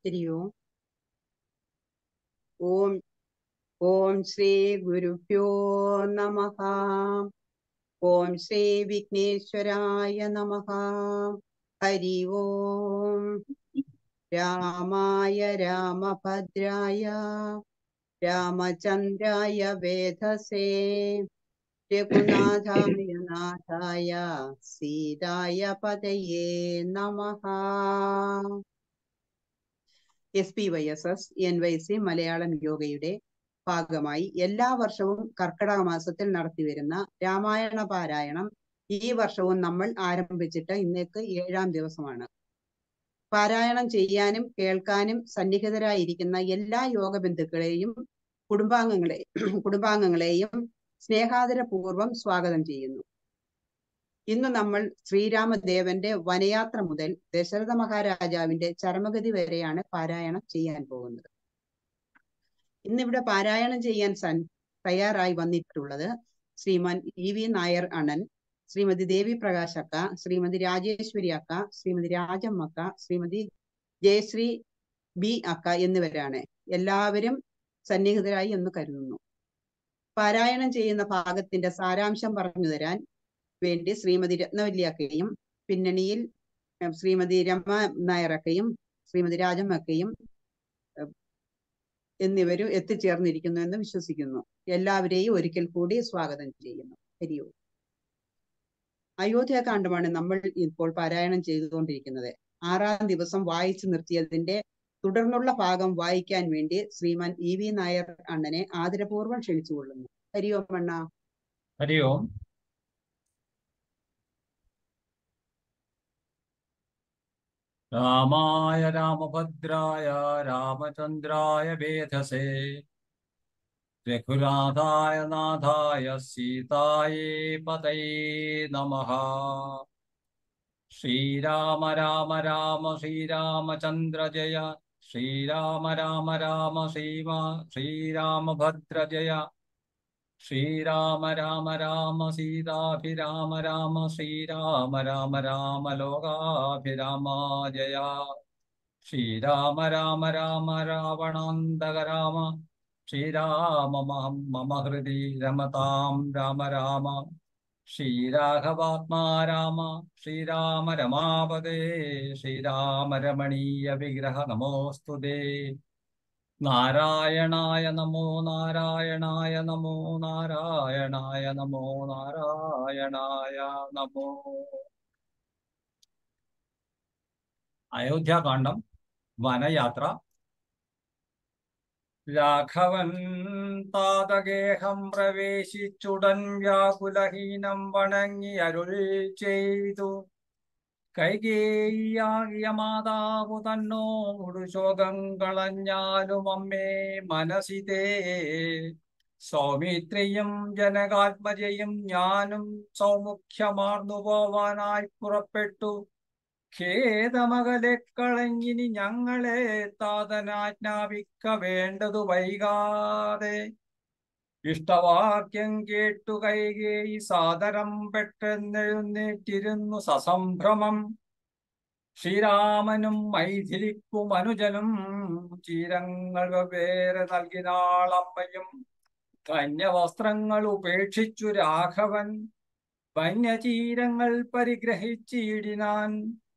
हरि ओम् ॐ ॐ श्रीगुरुभ्यो नमः ॐ श्रीविघ्नेश्वराय नमः हरि ओम् रामाय रामभद्राय रामचन्द्राय वेधसे रघुनाथाय नाथाय सीताय पदये नमः S P Y S S N Y C Malayalam യോഗയുടെ ഭാഗമായി എല്ലാ വർഷവും കർക്കിടക മാസത്തിൽ നടത്തിവരുന്ന രാമായണ പാരായണം ഈ വർഷവും നമ്മൾ ആരംഭിച്ചിട്ട് ഇന്നേക്ക് ഏഴാം ദിവസമാണ് പാരായണം ചെയ്യാനും കേൾക്കാനും സന്നിഹിതരായിരിക്കുന്ന എല്ലാ യോഗ ബന്ധുക്കളെയും കുടുംബാംഗങ്ങളെ കുടുംബാംഗങ്ങളെയും സ്നേഹാദരപൂർവം സ്വാഗതം ചെയ്യുന്നു ഇന്ന് നമ്മൾ ശ്രീരാമദേവന്റെ വനയാത്ര മുതൽ ദശരഥ മഹാരാജാവിന്റെ ചരമഗതി വരെയാണ് പാരായണം ചെയ്യാൻ പോകുന്നത് ഇന്നിവിടെ പാരായണം ചെയ്യാൻ സൻ തയ്യാറായി വന്നിട്ടുള്ളത് ശ്രീമാൻ ഇ വി നായർ അണ്ണൻ ശ്രീമതി ദേവി പ്രകാശ് അക്ക ശ്രീമതി രാജേശ്വരി അക്ക ശ്രീമതി രാജമ്മക്ക ശ്രീമതി ജയശ്രീ ബി അക്ക എന്നിവരാണ് എല്ലാവരും സന്നിഹിതരായി എന്ന് കരുതുന്നു പാരായണം ചെയ്യുന്ന ഭാഗത്തിന്റെ സാരാംശം പറഞ്ഞു തരാൻ വേണ്ടി ശ്രീമതി രത്നവല്ലിയക്കയും പിന്നണിയിൽ ശ്രീമതി രമ നായറക്കയും ശ്രീമതി രാജമ്മക്കയും എന്നിവരും എത്തിച്ചേർന്നിരിക്കുന്നു എന്ന് വിശ്വസിക്കുന്നു എല്ലാവരെയും ഒരിക്കൽ കൂടി സ്വാഗതം ചെയ്യുന്നു ഹരിയോ അയോധ്യാകാന്ഡമാണ് നമ്മൾ ഇപ്പോൾ പാരായണം ചെയ്തുകൊണ്ടിരിക്കുന്നത് ആറാം ദിവസം വായിച്ചു നിർത്തിയതിന്റെ തുടർന്നുള്ള ഭാഗം വായിക്കാൻ വേണ്ടി ശ്രീമാൻ ഇ വി നായർ അണ്ണനെ ആദരപൂർവ്വം ക്ഷണിച്ചുകൊള്ളുന്നു ഹരിയോം അണ്ണ ഹരി ഓം രാമായ രാമഭദ്രായ രാമചന്ദ്രായ വേധസേ രഘുനാഥായ നാഥായ സീതായേ പതയേ നമഃ ശ്രീരാമ രാമ രാമ ശ്രീരാമചന്ദ്ര ജയ ശ്രീരാമ രാമ രാമ ശ്രീമ ശ്രീരാമഭദ്ര ജയ ശ്രീരാമ രാമ രാമ സീതാഭിരാമ രാമ ശ്രീരാമ രാമ രാമ ലോകാഭിരാമ ജയ ശ്രീരാമ രാമ രാമ രാവണാന്തക രാമ ശ്രീരാമ മമ ഹൃദി രമതാം രാമ രാമ ശ്രീരാഘവാത്മാ രാമ ശ്രീരാമ രമാപദേ ശ്രീരാമ രമണീയ വിഗ്രഹ നമോസ്തുതേ നാരായണായ നമോ നാരായണായ നമോ നാരായണായ നമോ നാരായണായ നമോ അയോധ്യാകാന്ഡം വനയാത്ര രാഘവൻ താതഗേഹം പ്രവേശിച്ചുടൻ വ്യാകുലഹീനം വണങ്ങി അരുൾ ചെയ്തു കൈകേയാകിയ മാതാവു തന്നോടു ശോകം കളഞ്ഞാലും അമ്മേ മനസ്സിതേ സൗമിത്രിയും ജനകാത്മജയും ഞാനും സൗമുഖ്യമാർന്നു പോവാനായി പുറപ്പെട്ടു ഖേദമകലെ കളഞ്ഞിനി ഞങ്ങളെ താതനാജ്ഞാപിക്ക വേണ്ടതു വൈകാതെ ഇഷ്ടവാക്യം കേട്ടു കൈകേയി സാദരം പെട്ടെന്നെഴുന്നേറ്റിരുന്നു സസംഭ്രമം ശ്രീരാമനും മൈഥിലിക്കും അനുജനും ചീരങ്ങൾ വെവ്വേറെ നൽകിനാളമ്മയും ധന്യവസ്ത്രങ്ങൾ ഉപേക്ഷിച്ചു രാഘവൻ വന്യചീരങ്ങൾ പരിഗ്രഹിച്ചിടിനാൻ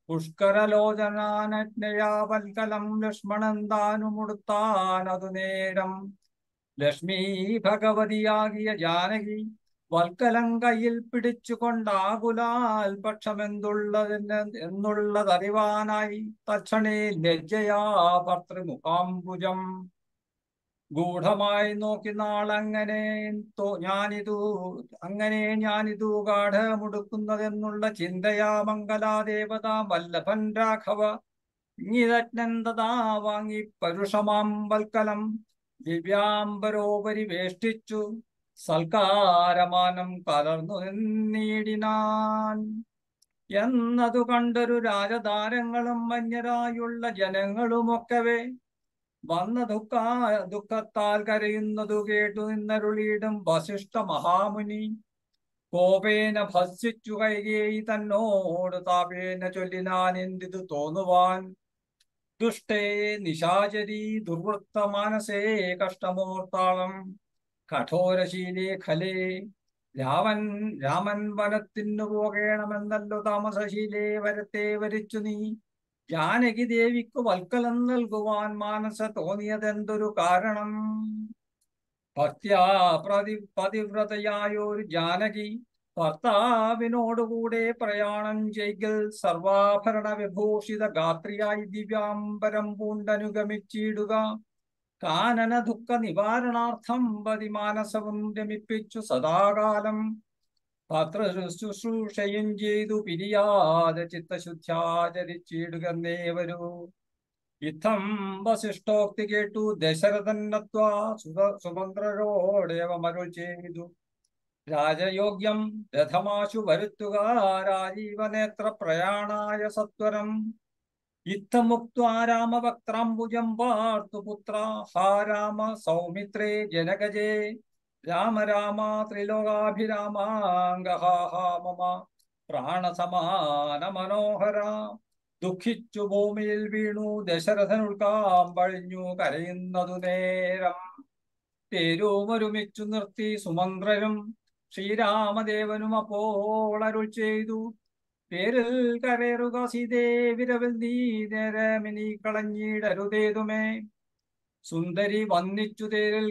പുഷ്കരലോചനാനജ്ഞയാവൽക്കലം ലക്ഷ്മണൻ താനുമുടുത്താൻ അതു നേരം ലക്ഷ്മി ഭഗവതിയാകിയ ജാനകി വൽക്കലം കയ്യിൽ പിടിച്ചുകൊണ്ടാകുലാൽ പക്ഷമെന്തുള്ളതെന്ന് എന്നുള്ളതറിവാനായി തക്ഷണേ ലജ്ജയാ ഭർത്തൃമുഖാംബുജം ഗൂഢമായി നോക്കി നാളങ്ങനെ തോ ഞാനിതു അങ്ങനെ ഞാനിതു ഗാഠമുടുക്കുന്നതെന്നുള്ള ചിന്തയാ മംഗലാദേവത വല്ലഭൻ രാഘവ ഇങ്ങിതജ്ഞന്തതാ വാങ്ങി പരുഷമാം വൽക്കലം ദിവ്യാംബരോപരി വേഷ്ടിച്ചു സൽക്കാരമാനം കലർന്നു നിന്നീടിനാൻ എന്നതു കണ്ടൊരു രാജധാരങ്ങളും മഞ്ഞരായുള്ള ജനങ്ങളുമൊക്കവേ വന്ന ദുഃഖ ദുഃഖത്താൽ കരയുന്നതു കേട്ടു നിന്നരുളിയിടും വസിഷ്ഠ മഹാമുനി കോപേന ഭസിച്ചു കൈകേയി തന്നോട് താപേന ചൊല്ലിനാൻ എന്തിതു തോന്നുവാൻ ദുഷ്ടേ നിശാചരി ദുർവൃത്ത മാനസേ കഷ്ടമോർത്താളം കഠോരശീലേ ഖലേ രാമൻ രാമൻ വനത്തിനു പോകേണമെന്നല്ലോ താമസശീലേ വരത്തെ വരിച്ചു നീ ജാനകി ദേവിക്ക് വൽക്കലം നൽകുവാൻ മാനസ തോന്നിയതെന്തൊരു കാരണം ഭക്ത്യാ പ്രതി പതിവ്രതയായൊരു ജാനകി ഭർത്താവിനോടുകൂടെ പ്രയാണം ചെയ്യൽ സർവാഭരണ വിഭൂഷിത ഗാത്രിയായി ദിവ്യാംബരം പൂണ്ടനുഗമിച്ചിടുക കാനന ദുഃഖ നിവാരണാർത്ഥം പതിമാനസവും രമിപ്പിച്ചു സദാകാലം പത്ര ശുശ്രൂഷയും ചെയ്തു പിരിയാതെ ചിത്തശുദ്ധ്യാചരിച്ചിടുകന്നേ വരൂ യുദ്ധം വസിഷ്ഠോക്തി കേട്ടു ദശരഥന്നത്വാ സുത സുമന്ത്രരോടേവമരുൾ ചെയ്തു രാജയോഗ്യം രഥമാശു വരുത്തുക രാജീവനേത്ര പ്രയാണായ സത്വരം ഇത്തമുക്വാ രാമവക്ത്രാംബുജം വാർത്തു പുത്ര ഹാ രാമ സൗമിത്രേ ജനകജേ രാമ രാമ ത്രിലോകാഭിരാമാംഗഹാ മമ പ്രാണസമാന മനോഹര ദുഃഖിച്ചു ഭൂമിയിൽ വീണു ദശരഥൻ ഉൾക്കാമ്പഴിഞ്ഞു കരയുന്നതു നേരം തേരുമൊരുമിച്ചു നിർത്തി സുമന്ത്രരും ശ്രീരാമദേവനും അപ്പോൾ അരുൾ ചെയ്തു പേരിൽ കരേറുക സീതേ വിരവിൽ നീ നേരമിനി കളഞ്ഞിടരുതേതുമേ സുന്ദരി വന്നിച്ചു തേരിൽ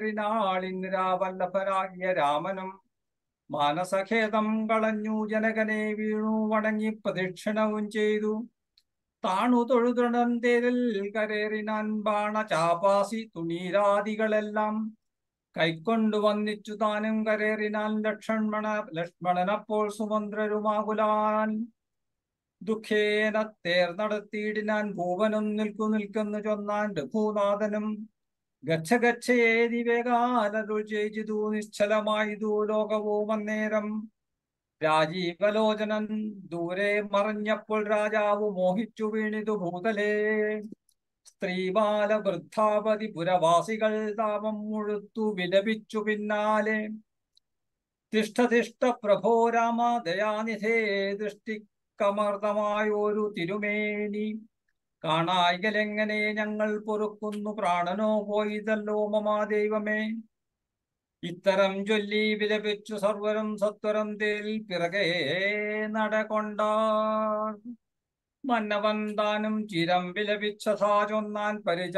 കരേറിനാളിന്ദിരാവല്ലഭരാകിയ രാമനും മാനസഖേദം കളഞ്ഞു ജനകനെ വീണു വണങ്ങി പ്രദക്ഷിണവും ചെയ്തു താണു തൊഴുതുടൻ തേരിൽ കരേറിനാൻ ബാണ ചാപാസി തുണീരാദികളെല്ലാം കൈക്കൊണ്ടു വന്നിച്ചു താനും കരേറിനാൻ ലക്ഷ്മണ ലക്ഷ്മണനപ്പോൾ സുമന്ത്രരുമാകുലാൻ ദുഃഖേന തേർ നടത്തിയിടിനാൻ ഭൂവനും നിൽക്കു നിൽക്കുന്നു ചൊന്നാൻ രഘുനാഥനും ഗച്ഛ ഗച്ഛയേതി വേഗാലരുൾ ചെയ്തു നിശ്ചലമായതു ലോകവും അന്നേരം രാജീവലോചനൻ ദൂരെ മറഞ്ഞപ്പോൾ രാജാവ് മോഹിച്ചു വീണിതു ഭൂതലേ സ്ത്രീബാല വൃദ്ധാപതി പുരവാസികൾ താപം മുഴുത്തു വിലപിച്ചു പിന്നാലെ തിഷ്ഠ തിഷ്ഠ പ്രഭോ രാമ ദയാനിധേ ദൃഷ്ടിക്കമർദ്ദമായൊരു തിരുമേനി കാണായികലെങ്ങനെ ഞങ്ങൾ പൊറുക്കുന്നു പ്രാണനോ പോയിതല്ലോ മമാ ദൈവമേ ഇത്തരം ചൊല്ലി വിലപിച്ചു സർവരും സത്വരം തേൽ പിറകെ നടകൊണ്ടാർ മന്നവൻ താനും ചിരം വിലപിച്ചതാ ചൊന്നാൻ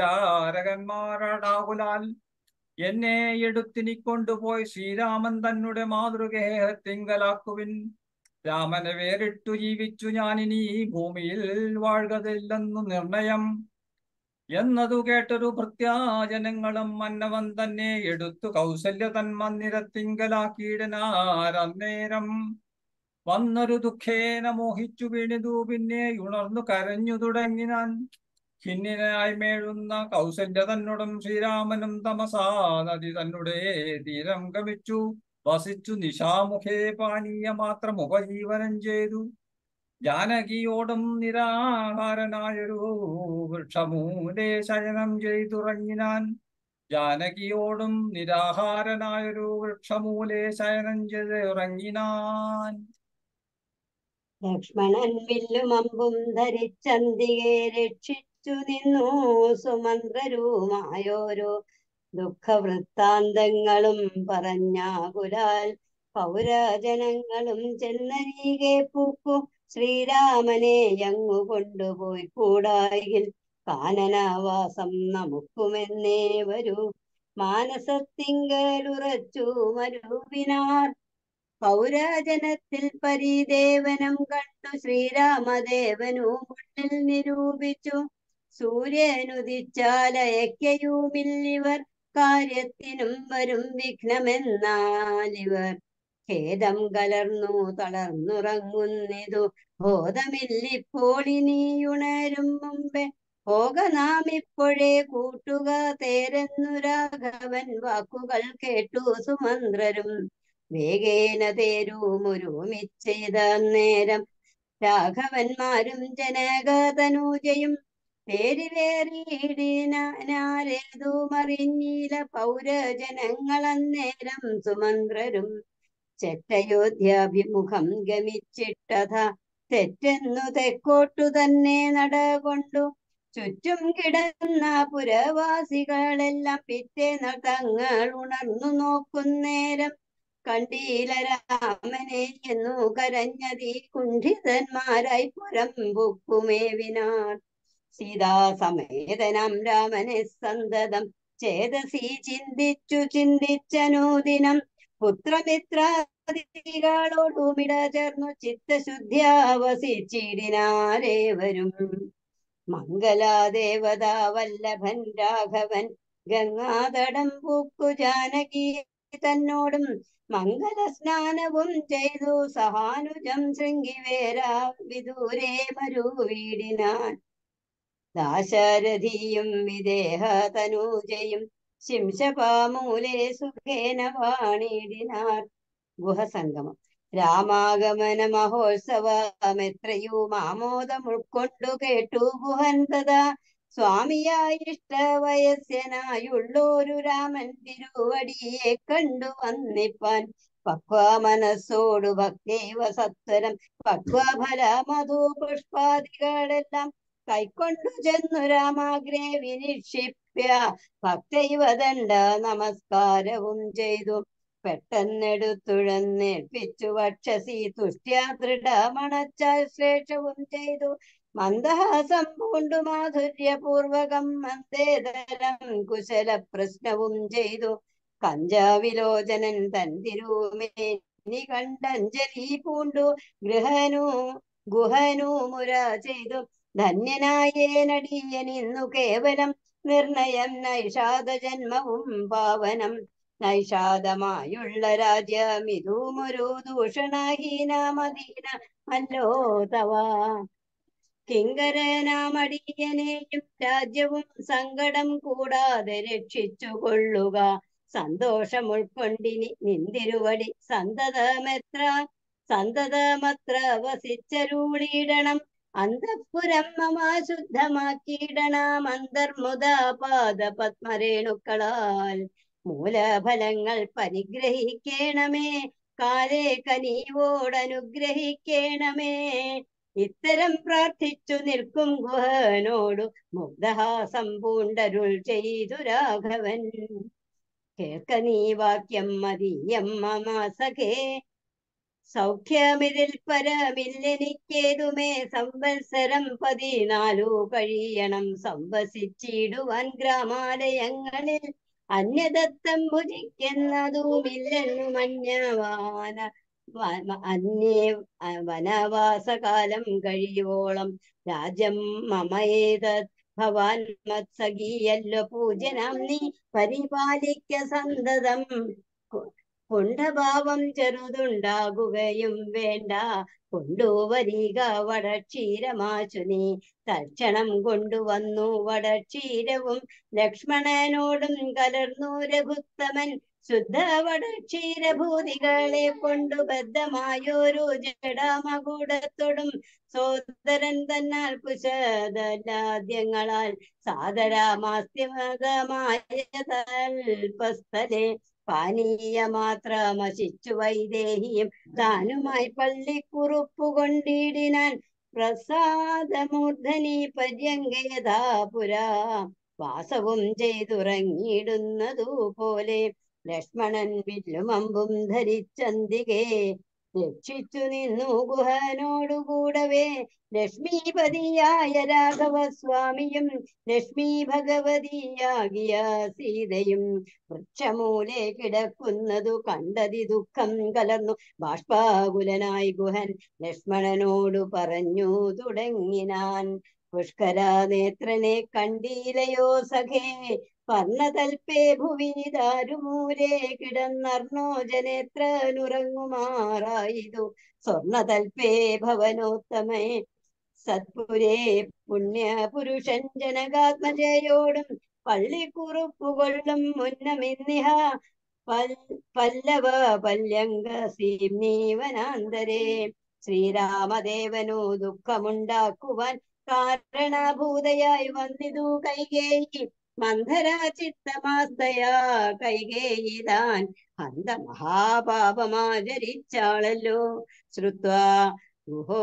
പരിചാരകന്മാരടാകുലാൽ എന്നെ എടുത്തിനി കൊണ്ടുപോയി ശ്രീരാമൻ തന്നെ മാതൃകേഹത്തിങ്കലാക്കുവിൻ രാമനെ വേറിട്ടു ജീവിച്ചു ഞാനിനി ഈ ഭൂമിയിൽ വാഴുകതില്ലെന്നു നിർണയം എന്നതു കേട്ടൊരു ഭൃത്യാജനങ്ങളും മന്നവൻ തന്നെ എടുത്തു കൗസല്യ തൻ മന്ദിരത്തിങ്കലാക്കിയിടനാരന്നേരം വന്നൊരു ദുഃഖേന മോഹിച്ചു വീണിതു പിന്നെ ഉണർന്നു കരഞ്ഞു തുടങ്ങിനാൻ ഖിന്നിനായി മേഴുന്ന കൗസല്യ തന്നോടും ശ്രീരാമനും തമസാ നദി തന്നെ തീരം ഗമിച്ചു വസിച്ചു നിശാമുഖേ പാനീയ മാത്രം ഉപജീവനം ചെയ്തു ജാനകിയോടും നിരാഹാരനായൊരു വൃക്ഷമൂലെ ശയനം ചെയ്തുറങ്ങിനാൻ ജാനകിയോടും നിരാഹാരനായൊരു വൃക്ഷമൂലെ ശയനം ചെയ്ത് ഉറങ്ങിനാൻ ലക്ഷ്മണൻ വില്ലും അമ്പും ധരിച്ചന്തികെ രക്ഷിച്ചു നിന്നു സുമന്ത്രരുമായോരോ ദുഃഖവൃത്താന്തങ്ങളും പറഞ്ഞാകുലാൽ പൗരജനങ്ങളും ചെന്നരീകെ പൂക്കു ശ്രീരാമനെ യങ്ങു കൊണ്ടുപോയി കൂടായിൽ കാനനവാസം നമുക്കുമെന്നേ വരൂ മാനസത്തിങ്കലുറച്ചു മരുവിനാർ പൗരജനത്തിൽ പരിദേവനം കണ്ടു ശ്രീരാമദേവനു മുന്നിൽ നിരൂപിച്ചു സൂര്യനുദിച്ചാലയക്കയുമില്ലിവർ കാര്യത്തിനും വരും വിഘ്നമെന്നാലിവർ ഖേദം കലർന്നു തളർന്നുറങ്ങുന്നിതു ബോധമില്ലിപ്പോൾ ഇനിയുണരും മുമ്പേ പോക നാം ഇപ്പോഴേ കൂട്ടുക തേരെന്നു രാഘവൻ വാക്കുകൾ കേട്ടു സുമന്ത്രരും വേഗേന തേരും ഒരുമിച്ചെയ്ത നേരം രാഘവന്മാരും ജനകതനൂജയും പേരിലേറിയിടിനാരേതു മറിഞ്ഞീല പൗരജനങ്ങളന്നേരം സുമന്ത്രരും ചെറ്റയോധ്യാഭിമുഖം ഗമിച്ചിട്ടഥ തെറ്റെന്നു തെക്കോട്ടു തന്നെ നടകൊണ്ടു ചുറ്റും കിടന്ന പുരവാസികളെല്ലാം പിറ്റേന്ന് തങ്ങൾ ഉണർന്നു നോക്കുന്നേരം കണ്ടീല രാമനെ എന്നു കരഞ്ഞതീ കുണ്ഠിതന്മാരായി പുരം പൊക്കുമേവിനാർ സീതാസമേതനാം രാമനെ സന്തതം ചേതസി ചിന്തിച്ചു ചിന്തിച്ചനൂദിനം പുത്രമിത്രാദികളോടുമിട ചേർന്നു ചിത്തശുദ്ധ്യാ വസിച്ചിടിനാരേവരും മംഗലാദേവതാ വല്ലഭൻ രാഘവൻ ഗംഗാതടം പൂക്കു ജാനകി തന്നോടും മംഗല സ്നാനവും ചെയ്തു സഹാനുജം ശൃംഗിവേര വിദൂരെ മരുവീടിനാൻ ദാശരഥിയും വിദേഹ തനൂജയും ശിംശപാമൂലെ സുഖേന വാണിടിനാർ ഗുഹസംഗമം രാമാഗമന മഹോത്സവമെത്രയും ആമോദം ഉൾക്കൊണ്ടു കേട്ടു ഗുഹൻ തഥാ സ്വാമിയായി ഇഷ്ടവയസ്യനായുള്ളൊരു രാമൻ തിരുവടിയെ കണ്ടു വന്നിപ്പാൻ പക്വ മനസ്സോടു ഭക്തൈവ സത്വരം പക്വഫല മധു പുഷ്പാദികളെല്ലാം കൈക്കൊണ്ടു ചെന്നു രാമാഗ്രേ വിനിക്ഷിപ്യ ഭക്തൈവ ദണ്ഡ നമസ്കാരവും ചെയ്തു പെട്ടെന്നെടുത്തുഴന്നേൽപ്പിച്ചു വക്ഷസി തുഷ്ട്യാ ദൃഢമണച്ചാൽ ശ്രേഷ്ഠവും ചെയ്തു മന്ദഹാസം പൂണ്ടു മാധുര്യപൂർവകം മന്ദേതരം കുശല പ്രശ്നവും ചെയ്തു കഞ്ചാവിലോചനൻ തൻ തിരുമേനി കണ്ടഞ്ജലി പൂണ്ടു ഗൃഹനു ഗുഹനു മുര ചെയ്തു ധന്യനായേനടിയനിന്നു കേവലം നിർണയം നൈഷാദ ജന്മവും പാവനം നൈഷാദമായുള്ള രാജ്യമിതുമൊരു ദൂഷണഹീനമദീന അല്ലോ തവ കിങ്കരനാമടിയനെയും രാജ്യവും സങ്കടം കൂടാതെ രക്ഷിച്ചു കൊള്ളുക സന്തോഷം ഉൾക്കൊണ്ടിനി നിന്തിരുവടി സന്തതമെത്ര സന്തതമത്ര വസിച്ചരുളിയിടണം അന്തഃപുരം മമ ശുദ്ധമാക്കിയിടണം അന്തർമുദ പാദ പത്മരേണുക്കളാൽ മൂലഫലങ്ങൾ പരിഗ്രഹിക്കണമേ കാലേ കനീവോടനുഗ്രഹിക്കണമേ ഇത്തരം പ്രാർത്ഥിച്ചു നിൽക്കും ഗുഹനോടു മുഗ്ധഹാസം പൂണ്ടരുൾ ചെയ്തു രാഘവൻ കേൾക്ക നീ വാക്യം മതീയം മമ സഖേ സൗഖ്യമിതിൽ പരമില്ലെനിക്കേതുമേ സംവത്സരം പതിനാലു കഴിയണം സംവസിച്ചിടുവാൻ ഗ്രാമാലയങ്ങളിൽ അന്യദത്തം ഭുജിക്കുന്നതുമില്ലെന്നു മഞ്ഞവാന വ- അന്യേ അ- വനവാസകാലം കഴിയോളം രാജ്യം മമയേതത് ഭവാൻ മത്സഖീയല്ലോ പൂജനം നീ പരിപാലിക്ക സന്തതം കു- കുണ്ഠഭാവം ചെറുതുണ്ടാകുകയും വേണ്ട കൊണ്ടുവരിക വടക്ഷീരമാശു നീ തൽക്ഷണം കൊണ്ടുവന്നു വടക്ഷീരവും ലക്ഷ്മണനോടും കലർന്നു രഘുത്തമൻ ശുദ്ധ വടക്ഷീരഭൂതികളെ കൊണ്ടു ബദ്ധമായൊരു ജഡാമകൂടത്തോടും സോദരൻ തന്നാൽ കുശദലാദ്യങ്ങളാൽ സാദരാമാസ്യമതമായ തൽപസ്ഥലെ പാനീയമാത്രമശിച്ചു വൈദേഹിയും താനുമായി പള്ളിക്കുറുപ്പു കൊണ്ടിടിനാൻ പ്രസാദമൂർധനി പര്യങ്കയഥാ പുരാ വാസവും ചെയ്തുറങ്ങിയിടുന്നതു പോലെ ലക്ഷ്മണൻ വില്ലും അമ്പും ധരിച്ചന്തികെ രക്ഷിച്ചു നിന്നു ഗുഹനോടുകൂടവേ ലക്ഷ്മീപതിയായ രാഘവസ്വാമിയും ലക്ഷ്മി ഭഗവതിയാകിയ സീതയും വൃക്ഷമൂലെ കിടക്കുന്നതു കണ്ടതി ദുഃഖം കലർന്നു ബാഷ്പാകുലനായി ഗുഹൻ ലക്ഷ്മണനോടു പറഞ്ഞു തുടങ്ങിനാൻ പുഷ്കര നേത്രനെ കണ്ടീലയോ സഖേ പർണതൽപേ ഭുവി ദാരുമൂലേ കിടന്നർണോജനേത്രനുറങ്ങുമാറായതു സ്വർണതൽപേ ഭവനോത്തമേ സത്പുരേ പുണ്യപുരുഷൻ ജനകാത്മജയോടും പള്ളിക്കുറുപ്പുകൊള്ളും മുന്നമിന്നിഹ പൽ പല്ലവ പല്യങ്ക സീംനീവനാന്തരേ ശ്രീരാമദേവനു ദുഃഖമുണ്ടാക്കുവാൻ കാരണഭൂതയായി വന്നിതു കൈകേയി മന്ധര ചിത്തമാസ്തയാ കൈകേയിതാൻ ഹന്ത മഹാപാപമാചരിച്ചാളല്ലോ ശ്രുത്വാ ഗുഹോ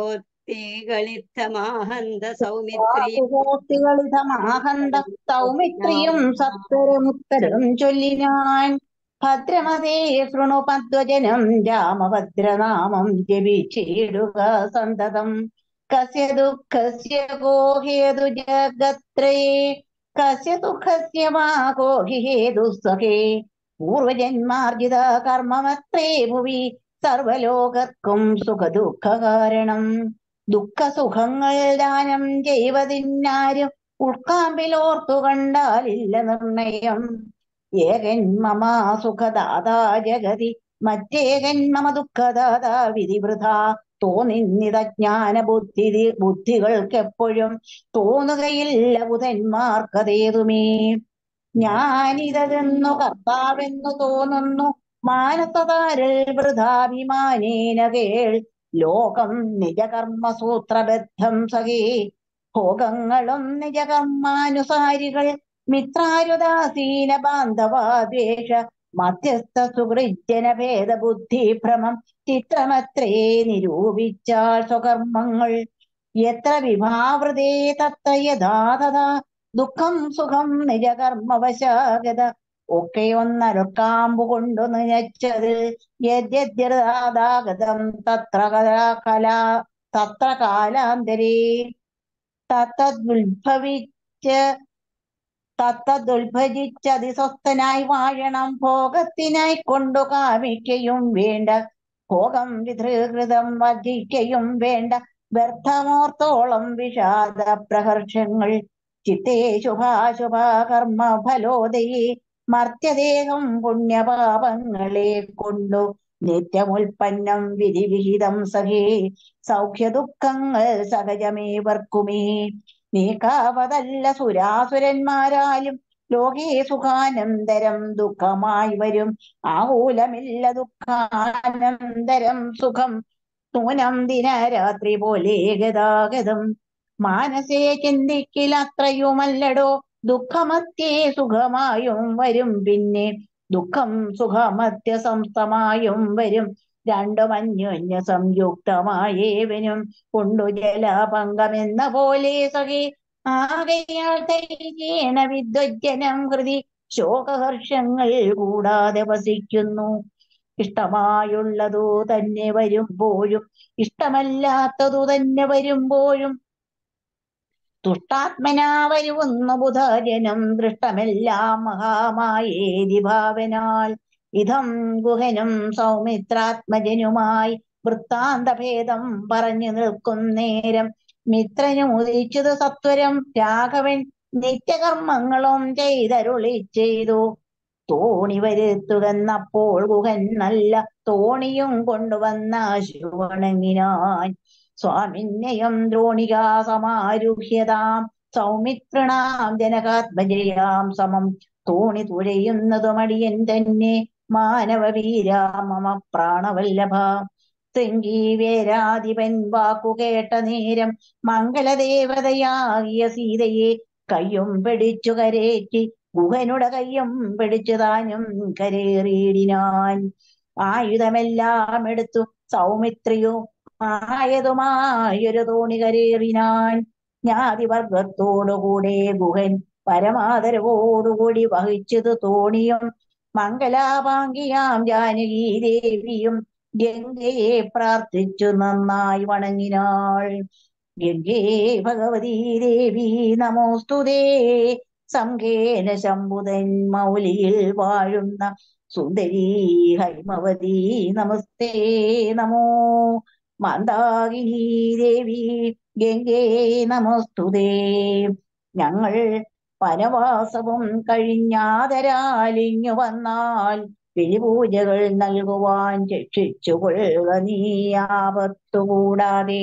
സുഹോക്തികളിത്തമാഹന്ത സൗമിത്രിയും സുഹോക്തികളിതമാഹന്ത സൗമിത്രിയും സത്വരമുത്തരം ചൊല്ലിനാൻ ഭദ്രമതേ ശൃണു പദ്വജനം രാമഭദ്രനാമം ജപിച്ചിടുക സന്തതം കസ്യ ദുഃഖസ്യ ഗോഹേതു ജഗത്രയേ കസ്യ ദുഃഖസ്യ മാ ഗോഹി ഹേതു സഖേ പൂർവജന്മാർജിത കർമ്മമത്രേ ഭുവി സർവലോകർക്കും സുഖദുഃഖ കാരണം ദുഃഖസുഖങ്ങൾ ദാനം ചെയ്വതിന്നാരും ഉൾക്കാമ്പിലോർത്തു കണ്ടാലില്ല നിർണയം ഏകൻ മമ സുഖദാതാ ജഗതി മറ്റേകൻ മമ ദുഃഖദാതാ വിധിവൃഥ തോന്നിന്നിത ജ്ഞാന ബുദ്ധി ബുദ്ധികൾക്കെപ്പോഴും തോന്നുകയില്ല ബുധന്മാർക്കതേതുമേ ഞാനിതെന്നു കർത്താവെന്നു തോന്നുന്നു മാനസതാരൽ വൃഥാഭിമാനേന കേൾ ലോകം നിജകർമ്മസൂത്രബദ്ധം സഖേ ഭോഗങ്ങളും നിജകർമാനുസാരികൾ മിത്രാരുദാസീന ബാന്ധവാദ്വേഷ മധ്യസ്ഥ സുഹൃജന ഭേദബുദ്ധി ഭ്രമം ചിത്രമത്രേ നിരൂപിച്ചാൽ സ്വകർമ്മങ്ങൾ എത്ര വിഭാവൃതേ തത്ര യഥാതഥാ ദുഃഖം സുഖം നിജകർമ്മവശാഗത ഒക്കെ ഒന്നരക്കാമ്പു കൊണ്ടു നനച്ചതിൽ യദ്യദ്യതാഗതം തത്ര കലാ കലാ തത്ര കാലാന്തരേ തത്തദ്ുത്ഭവിച്ച് തത്തദ്ുത്ഭജിച്ചതിസ്വസ്ഥനായി വാഴണം ഭോഗത്തിനായി കൊണ്ടു കാമിക്കയും വേണ്ട ഭോഗം വിധൃകൃതം വർജിക്കയും വേണ്ട വ്യർത്ഥമോർത്തോളം വിഷാദ പ്രഹർഷങ്ങൾ ചിത്തേ ശുഭാശുഭ കർമ്മ ഫലോദയേ മർത്യദേഹം പുണ്യപാപങ്ങളെ കൊണ്ടു നിത്യമുൽപ്പന്നം വിധിവിഹിതം സഹേ സൗഖ്യ ദുഃഖങ്ങൾ സഹജമേവർക്കുമേ നീക്കാവതല്ല സുരാസുരന്മാരാലും ലോകേ സുഖാനന്തരം ദുഃഖമായി വരും ആകൂലമില്ല ദുഃഖാനന്തരം സുഖം നൂനം ദിനരാത്രി പോലെ ഗതാഗതം മാനസേ ചിന്തിക്കിലത്രയുമല്ലടോ ദുഃഖമത്യേ സുഖമായും വരും പിന്നെ ദുഃഖം സുഖമത്യ സംസ്ഥമായും വരും രണ്ടും അന്യോന്യ സംയുക്തമായേവനും കൊണ്ടു ജലപങ്കമെന്ന പോലെ സഖി ആകയാൽ തൈജേന വിദ്വജ്ജനം ഹൃതി ശോകഹർഷങ്ങൾ കൂടാതെ വസിക്കുന്നു ഇഷ്ടമായുള്ളതു തന്നെ വരുമ്പോഴും ഇഷ്ടമല്ലാത്തതു തന്നെ വരുമ്പോഴും തുഷ്ടാത്മനാ വരുവുന്നു ബുധജനം ദൃഷ്ടമെല്ലാം മഹാമായേതി ഭാവനാൽ ഇതം ഗുഹനും സൗമിത്രാത്മജനുമായി വൃത്താന്തഭേദം പറഞ്ഞു നിൽക്കും നേരം മിത്രനും ഉദിച്ചത് സത്വരം രാഘവൻ നിത്യകർമ്മങ്ങളും ചെയ്തരുളി ചെയ്തു തോണി വരുത്തുകന്നപ്പോൾ ഗുഹൻ നല്ല തോണിയും കൊണ്ടുവന്ന ശുവണങ്ങിനാൻ സ്വാമിന്യയം ദ്രോണികാ സമാരുഹ്യതാം സൗമിത്രണാം ജനകാത്മജയാം സമം തോണി തുഴയുന്നതുമടിയൻ തന്നെ മാനവവീരാ മമ പ്രാണവല്ലഭ ശൃംഗീവേരാധിപൻ വാക്കു കേട്ട നേരം മംഗളദേവതയാകിയ സീതയെ കയ്യും പിടിച്ചു കരേറ്റി ഗുഹനുടെ കയ്യും പിടിച്ചു താനും കരേറിയിടിനാൻ ആയുധമെല്ലാം എടുത്തു സൗമിത്രിയോ ആയതുമായൊരു തോണി കരേറിനാൻ ജ്ഞാതിവർഗത്തോടുകൂടെ ഗുഹൻ പരമാദരവോടുകൂടി വഹിച്ചത് തോണിയും മംഗലാപാങ്കിയാം ജാനകി ദേവിയും ഗംഗയെ പ്രാർത്ഥിച്ചു നന്നായി വണങ്ങിനാൾ ഗംഗേ ഭഗവതി ദേവി നമോസ്തുതേ സംഘേന ശംഭുതൻ മൗലിയിൽ വാഴുന്ന സുന്ദരി ഹൈമവതി നമസ്തേ നമോ മന്ദാകിനി ദേവി ഗംഗേ നമസ്തുതേ ഞങ്ങൾ വനവാസവും കഴിഞ്ഞാതരാലിഞ്ഞു വന്നാൽ പിരിപൂജകൾ നൽകുവാൻ രക്ഷിച്ചുകൊള്ളുക നീ ആപത്തുകൂടാതെ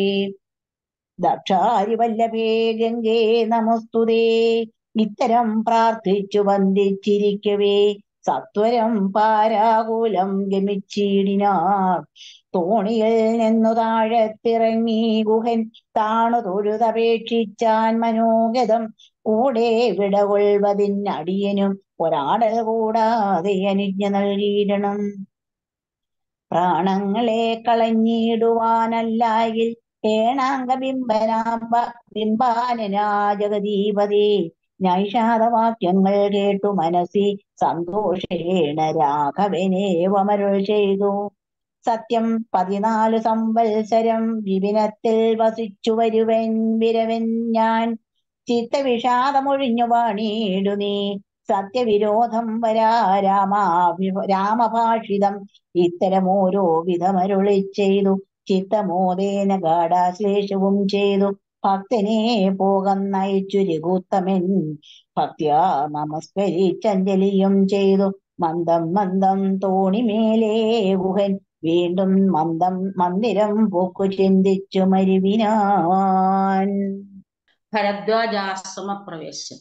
ദക്ഷാരിവല്ലഭേ ഗംഗേ നമസ്തുതേ ഇത്തരം പ്രാർത്ഥിച്ചു വന്ദിച്ചിരിക്കവേ സത്വരം പാരാകൂലം ഗമിച്ചിടിനാർ തോണിയിൽ നിന്നു താഴത്തിറങ്ങി ഗുഹൻ താണു തൊഴുതപേക്ഷിച്ചാൻ മനോഗതം കൂടെ വിടകൊള്ളുവതിനടിയനും ഒരാടൽ കൂടാതെ അനുജ്ഞ നൽകിയിടണം പ്രാണങ്ങളെ കളഞ്ഞിടുവാനല്ലായിൽ ഏണാംഗബിംബനാംബ ബിംബാനനാ ജഗദീപതി നൈഷാദവാക്യങ്ങൾ കേട്ടു മനസ്സി സന്തോഷേണ രാഘവനേവമരുൾ ചെയ്തു സത്യം പതിനാലു സംവത്സരം വിപിനത്തിൽ വസിച്ചു വരുവൻ വിരവൻ ഞാൻ ചിത്തവിഷാദമൊഴിഞ്ഞു വാണിയിടു നീ സത്യവിരോധം വരാ രാമാ രാമഭാഷിതം ഇത്തരമോരോ വിധമരുളി ചെയ്തു ചിത്തമോദേന ഗാഠാശ്ലേഷവും ചെയ്തു ഭക്തനെ പോകുന്നയച്ചു രഘുത്തമൻ ഭക്ത്യാ നമസ്കരിച്ചഞ്ജലിയും ചെയ്തു മന്ദം മന്ദം തോണിമേലേ ഗുഹൻ വീണ്ടും മന്ദം മന്ദിരം പോക്കു ചിന്തിച്ചു മരുവിനാൻ ഭരദ്വാജാശ്രമപ്രവേശം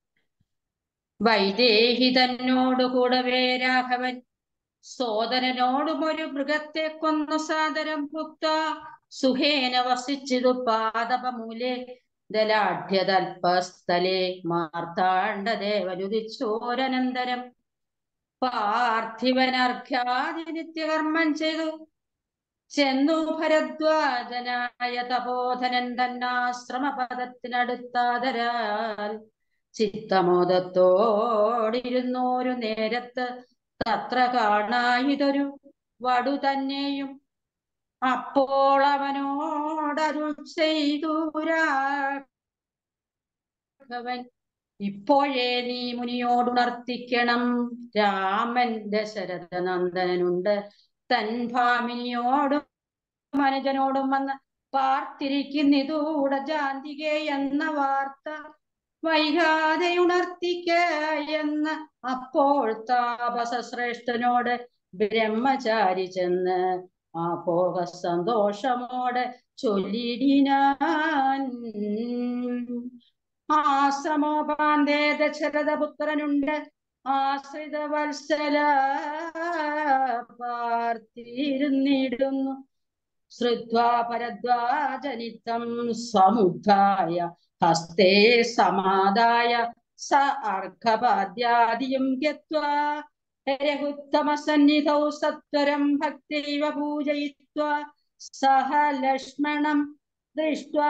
വൈദേഹി തന്നോടു കൂടവേ രാഘവൻ സോദരനോടും ഒരു മൃഗത്തെ കൊന്നു സാദരം ഭുക്ത സുഖേന വസിച്ചിതു പാദപമൂലെ ദലാഢ്യതൽപസ്ഥലേ മാർത്താണ്ഡദേവരുദിച്ചോരനന്തരം പാർത്ഥിവനർഘ്യാദി നിത്യകർമ്മം ചെയ്തു ചെന്നു ഭരദ്വാജനായ തപോധനൻ തന്നാശ്രമപദത്തിനടുത്താതരാൽ ചിത്തമോദത്തോടിരുന്നോരു നേരത്ത് തത്ര കാണായിതൊരു വടു തന്നെയും അപ്പോൾ അവനോടരുൾ ചെയ്തു രാഘവൻ ഇപ്പോഴേ നീ മുനിയോടുണർത്തിക്കണം രാമൻ ദശരഥ നന്ദനുണ്ട് തൻ ഭാമിനിയോടും മനുജനോടും വന്ന് പാർത്തിരിക്കുന്നിതൂട ജാന്തികെ എന്ന വാർത്ത വൈകാതെ ഉണർത്തിക്ക എന്ന് അപ്പോൾ താപസശ്രേഷ്ഠനോട് ബ്രഹ്മചാരി ചെന്ന് ആ പോക സന്തോഷമോടെ ചൊല്ലിടിനാൻ ആശ്രമോപാന്തേ ദശരഥപുത്രനുണ്ട് ആശ്രിത വത്സല പാർത്തിരുന്നിടുന്നു ശ്രുത്വാ ഭരദ്വാജനിത്തം സമുദ്ധായ ഹസ്തേ സമാദായ സ അർഘപാദ്യാദിയും ഗത്വാ രഘുത്തമസന്നിധൗ സത്വരം ഭക്തൈവ പൂജയിത്വാ സഹ ലക്ഷ്മണം ദൃഷ്ട്വാ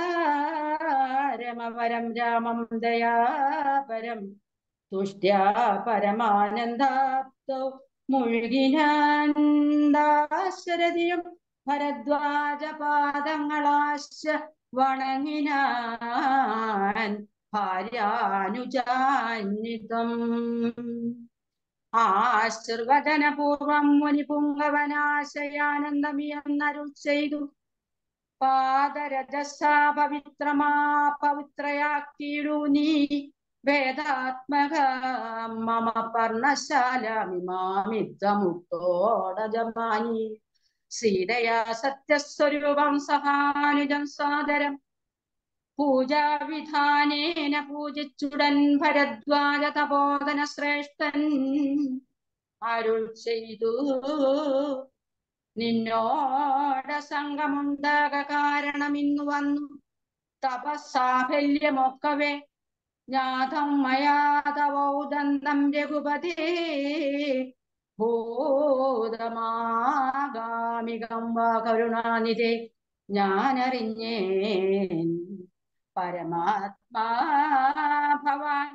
രമവരം രാമം ദയാപരം തുഷ്ട്യാ പരമാനന്ദാപ്തൗ മുഴുകിനാന്ദാശരതിയും ഭരദ്വാജ പാദങ്ങളാശ വണങ്ങിനാൻ ഭാര്യാനുജാന്വിതം ആശീർവചനപൂർവം മുനിപുങ്കവനാശയാനന്ദമിയെന്നരുൾ ചെയ്തു പാദരജസാ പവിത്രമാ പവിത്രയാക്കിയിടൂ നീ വേദാത്മക മമ പർണശാലമിമാമിത്തമുക്തോടജമാനി സീതയാ സത്യസ്വരൂപം സഹാനുജം സാദരം പൂജാവിധാനേന പൂജിച്ചുടൻ ഭരദ്വാജ തപോധന ശ്രേഷ്ഠൻ അരുൾ ചെയ്തു നിന്നോട സംഘമുണ്ടാക കാരണം ഇന്നു വന്നു തപസാഫല്യമൊക്കവേ ജ്ഞാതം മയാതവൗദന്തം രഘുപതേ ഭൂതമാഗാമികം വാ കരുണാനിധേ ഞാനറിഞ്ഞേൻ പരമാത്മാ ഭവാൻ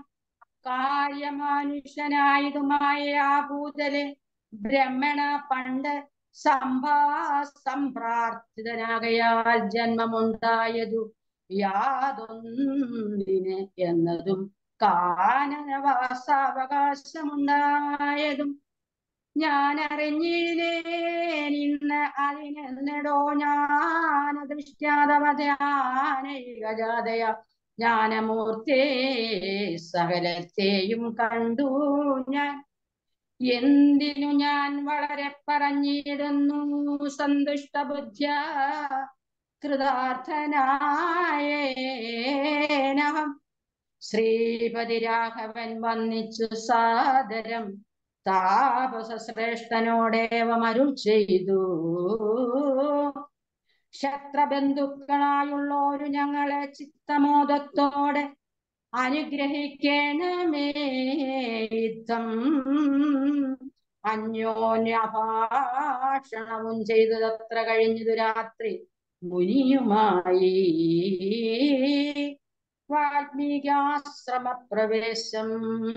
കാര്യമാനുഷ്യനായതുമായ ആ ഭൂതലെ ബ്രഹ്മണ പണ്ട് സംഭാ സംപ്രാർത്ഥിതനാകയാൽ ജന്മമുണ്ടായതു യാതൊന്നിന് എന്നതും കാനനവാസാവകാശമുണ്ടായതും ഞാൻ അറിഞ്ഞില്ലേൻ ഇന്ന് അതിനെന്നടോ ജ്ഞാന ദൃഷ്ട്യാതവധ്യാനൈകജാതയ ജ്ഞാനമൂർത്തേ സകലത്തെയും കണ്ടു ഞാൻ എന്തിനു ഞാൻ വളരെ പറഞ്ഞിടുന്നു സന്തുഷ്ട ബുദ്ധ്യ കൃതാർത്ഥനായേനഹം ശ്രീപതി രാഘവൻ വന്നിച്ചു സാദരം താപസശ്രേഷ്ഠനോടേവം അരുൾ ചെയ്തു ക്ഷത്രബന്ധുക്കളായുള്ളോരു ഞങ്ങളെ ചിത്തമോദത്തോടെ അനുഗ്രഹിക്കണമേ യുദ്ധം അന്യോന്യഭാഷണവും ചെയ്തതത്ര കഴിഞ്ഞതു രാത്രി മുനിയുമായി വാൽമീകാശ്രമ പ്രവേശം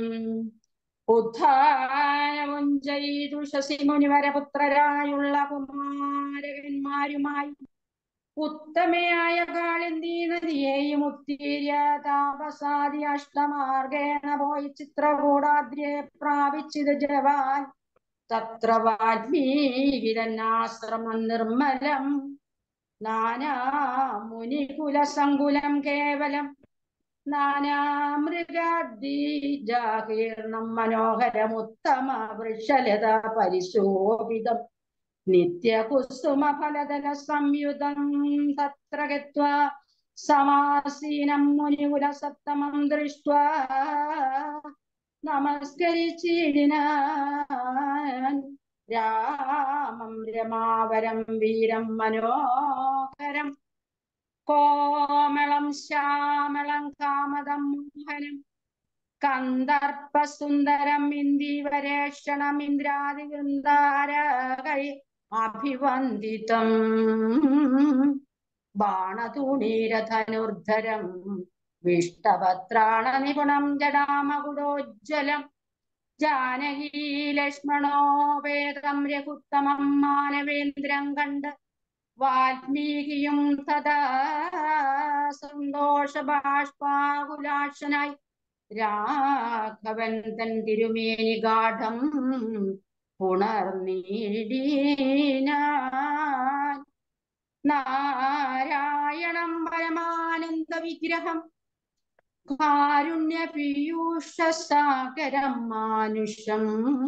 ഉദ്ധാനവും ചെയ്തു ശശിമുനിവരപുത്രരായുള്ള കുമാരകന്മാരുമായി ഉത്തമയായ കാളിന്തി നദിയെയും ഉത്തീര്യ താപസാദി അഷ്ടമാർഗേണ പോയി ചിത്രകൂടാദ്രിയെ പ്രാപിച്ചിത് ജവാൻ തത്ര വാൽമീകിരന്നാശ്രമം നിർമ്മലം നാനാ മുനികുലസങ്കുലം കേവലം നാനാമൃഗാദീജാകീർണം മനോഹരമുത്തമ വൃഷലത പരിശോഭിതം നിത്യകുസുമഫലദല സംയുതം തത്ര ഗത്വാ സമാസീനം മുനികുലസത്തമം ദൃഷ്ട്വാ നമസ്കരിച്ചിടിനാൻ രാമം രമാവരം വീരം മനോഹരം കോമളം ശ്യാമളം കാമദം മോഹനം കന്ദർപ്പസുന്ദരം ഇന്ദീവരേഷണം ഇന്ദ്രാദിവൃന്ദാരകൈ അഭിവന്ദിതം ബാണതൂണീരധനുർധരം വിഷ്ടപത്രാണ നിപുണം ജടാമകുടോജ്വലം ജാനകീ ലക്ഷ്മണോപേതം രഘുത്തമം മാനവേന്ദ്രം കണ്ട് വാൽമീകിയും തഥാ സന്തോഷബാഷ്പാകുലാക്ഷനായി രാഘവൻ തൻ തിരുമേനി ഗാഠം പുണർനീടീനാൻ നാരായണം പരമാനന്ദ വിഗ്രഹം കാരുണ്യ പീയൂഷസാഗരം മാനുഷം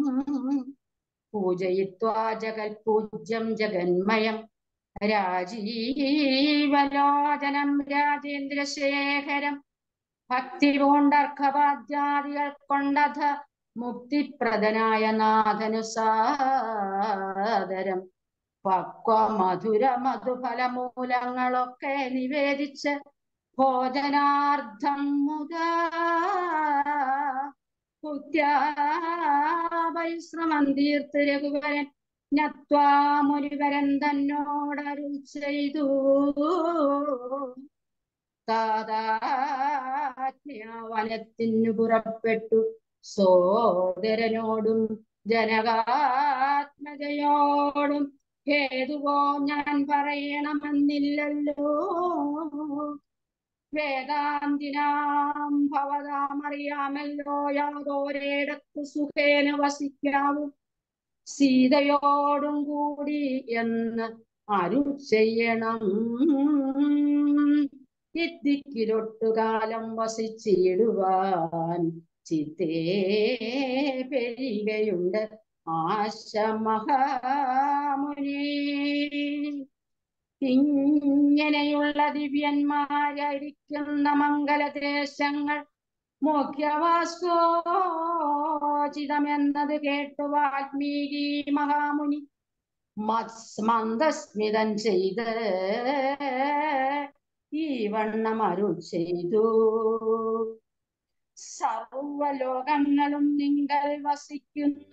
പൂജയിത്വാ ജഗൽപൂജ്യം ജഗന്മയം രാജീവലോചനം രാജേന്ദ്രശേഖരം ഭക്തി പൂണ്ടർഘവാദ്യാദികൾ കൊണ്ടധ മുക്തിപ്രദനായ നാഥനു സാദരം പക്വ മധുര മധുഫലമൂലങ്ങളൊക്കെ നിവേദിച്ച് ഭോജനാർത്ഥം മുതാ പരിശ്രമം തീർത്ത് രഘുവരൻ ഞത്വാ മുരുവരൻ തന്നോടരുൾ ചെയ്തു വനത്തിനു പുറപ്പെട്ടു സോദരനോടും ജനകാത്മജയോടും ഹേതുവോ ഞാൻ പറയണമെന്നില്ലല്ലോ വേദാന്തിനാം ഭവതാമറിയാമല്ലോ യാതോരേടത്ത് സുഖേന വസിക്കാവും സീതയോടും കൂടി എന്ന് അരുൾ ചെയ്യണം ഇത്തിക്കിലൊട്ടുകാലം വസിച്ചിടുവാൻ ചിത്തേ പെരികയുണ്ട് ആശ മഹാമുനി ഇങ്ങനെയുള്ള ദിവ്യന്മാരായിരിക്കുന്ന മംഗലദേശങ്ങൾ മുഖ്യവാസ്കോചിതമെന്നത് കേട്ടു വാൽമീകി മഹാമുനി മന്ദസ്മിതൻ ചെയ്ത് ഈ വണ്ണം അരുൾ ചെയ്തു സർവലോകങ്ങളും നിങ്ങൾ വസിക്കുന്നു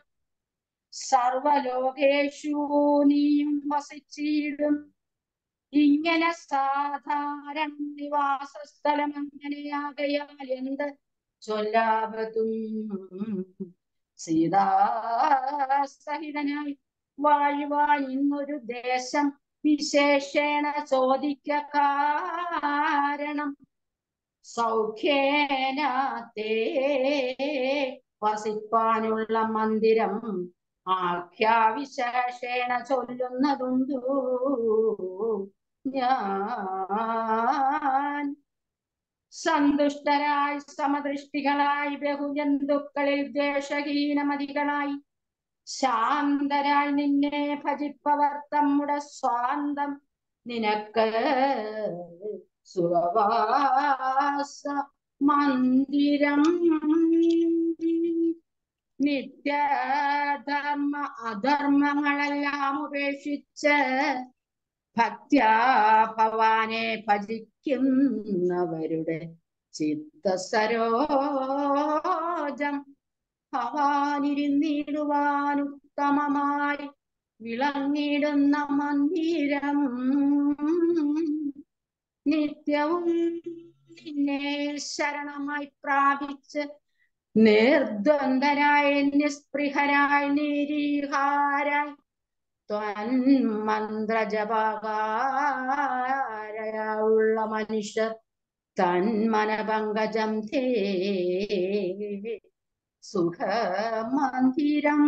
സർവലോകേഷു നീയും വസിച്ചിടും ഇങ്ങനെ സാധാരണ നിവാസ സ്ഥലം അങ്ങനെയാകയാൽ എന്ത് ചൊല്ലാപതും സീതാസഹിതനായി വാഴുവാൻ ഇന്നൊരു ദേശം വിശേഷേണ ചോദിക്ക കാരണം സൗഖ്യേനത്തെ വസിപ്പാനുള്ള മന്ദിരം ആഖ്യാവിശേഷേണ ചൊല്ലുന്നതുണ്ടു ഞാൻ സന്തുഷ്ടരായി സമദൃഷ്ടികളായി ബഹുജന്തുക്കളിൽ ദ്വേഷഹീനമതികളായി ശാന്തരായി നിന്നെ ഭജിപ്പവർ നമ്മുടെ സ്വാന്തം നിനക്ക് സുഖവാസ മന്ദിരം നിത്യധർമ്മ അധർമ്മങ്ങളെല്ലാം ഉപേക്ഷിച്ച് ഭക്ത്യാ ഭവാനെ ഭജിക്കുന്നവരുടെ ചിത്തസരോജം ഭവാനിരുന്നിടുവാൻ ഉത്തമമായി വിളങ്ങിടുന്ന മന്ദിരം നിത്യവും നിന്നെ ശരണമായി പ്രാപിച്ച് നിർദ്വന്ദ്വരായി നിസ്പൃഹരായി നിരീഹാരായി മന്ത്രജപകാരയുള്ള മനുഷ്യർ തന്മനപങ്കജം തേ സുഖമന്ദിരം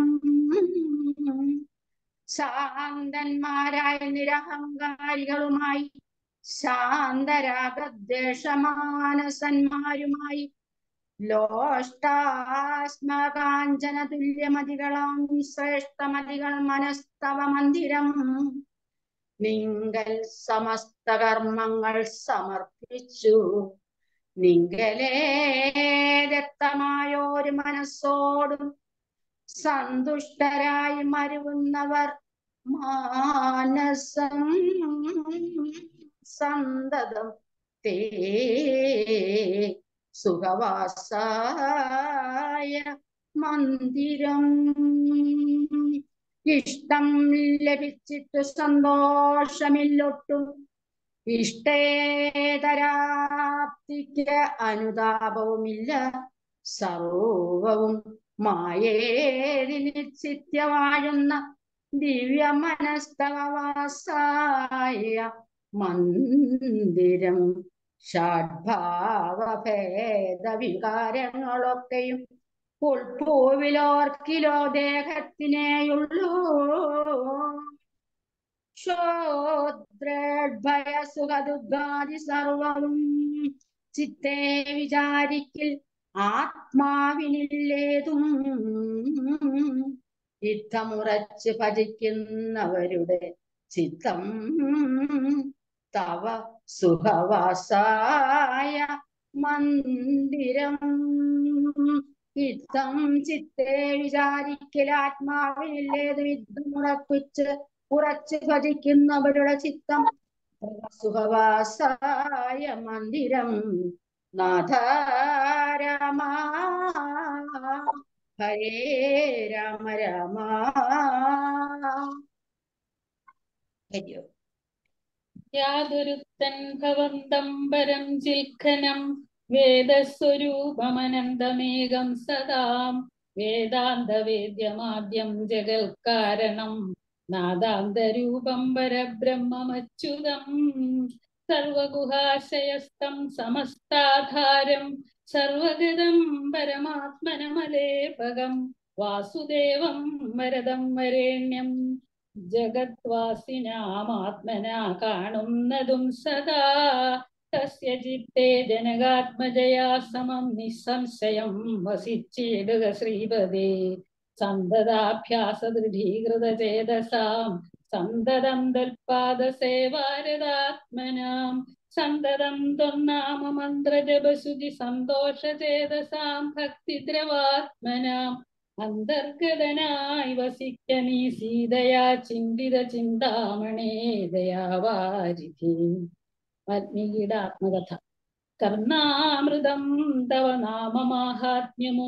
ശാന്തന്മാരായ നിരഹങ്കാരികളുമായി ശാന്തരാഗദ്വേഷമാനസന്മാരുമായി ലോഷ്ടാസ്മകാഞ്ചന തുല്യമതികളാം ശ്രേഷ്ഠമതികൾ മനസ്തവ മന്ദിരം നിങ്കൽ സമസ്ത കർമ്മങ്ങൾ സമർപ്പിച്ചു നിങ്കലേ ദത്തമായോരു മനസ്സോടും സന്തുഷ്ടരായി മരുവുന്നവർ മാനസം സന്തതം തേ സുഖവാസായ മന്ദിരം ഇഷ്ടം ലഭിച്ചിട്ടു സന്തോഷമില്ലൊട്ടും ഇഷ്ടേതരാപ്തിക്ക് അനുതാപവുമില്ല സർവവും മായേതി നിശ്ചിത്യവാഴുന്ന ദിവ്യ മനസ്തവവാസായ മന്ദിരം ഷഡ്ഭാവഭേദ വികാരങ്ങളൊക്കെയും ഉൾപ്പൂവിലോർക്കിലോ ദേഹത്തിനേയുള്ളൂ ക്ഷോദ്രഭയ സുഖദുഃഖാദി സർവവും ചിത്തേ വിചാരിക്കിൽ ആത്മാവിനില്ലേതും യുദ്ധമുറച്ച് ഭജിക്കുന്നവരുടെ ചിത്തം തവ സുഖവാസായ മന്ദിരം യുദ്ധം ചിത്തേ വിചാരിക്കൽ ആത്മാവിനില്ലേത് യുദ്ധമുറപ്പിച്ച് ഉറച്ച് ഭജിക്കുന്നവരുടെ ചിത്തം സുഖവാസായ മന്ദിരം നാഥ രാമ ഹരേ രാമ രാമ ഹരിയോ യാതൊരുത്തൻ ഭവന്തം പരം ചിൽഖനം വേദസ്വരൂപമനന്തമേകം സദാം വേദാന്തവേദ്യമാദ്യം ജഗൽക്കാരണം നാദാന്തരൂപം പരബ്രഹ്മമച്യുതം സർവഗുഹാശയസ്തം സമസ്താധാരം സർവഗതം പരമാത്മനമലേപകം വാസുദേവം വരദം വരേണ്യം ജഗത്വാസിനാമാത്മനാ കാണുന്നതും സദാ തസ്യ ചിത്തേ ജനകാത്മജയാ സമം നിസ്സംശയം വസിച്ചിടുക ശ്രീപദേ സന്തതാഭ്യാസ ദൃഢീകൃത ചേതസാം സന്തതം തൽപാദസേവാരതാത്മനാം സന്തതം ത്വന്നാമ മന്ത്രജപശുചി സന്തോഷചേതസാം ഭക്തിദ്രവാത്മനാം അന്തർഗതനായി വസിക്ക നീ സീതയാ ചിന്തിത ചിന്താമണേ ദയാവാരിധി വാൽമീകിയുടെ കർണാമൃതം തവ നാമമാഹാത്മ്യമോ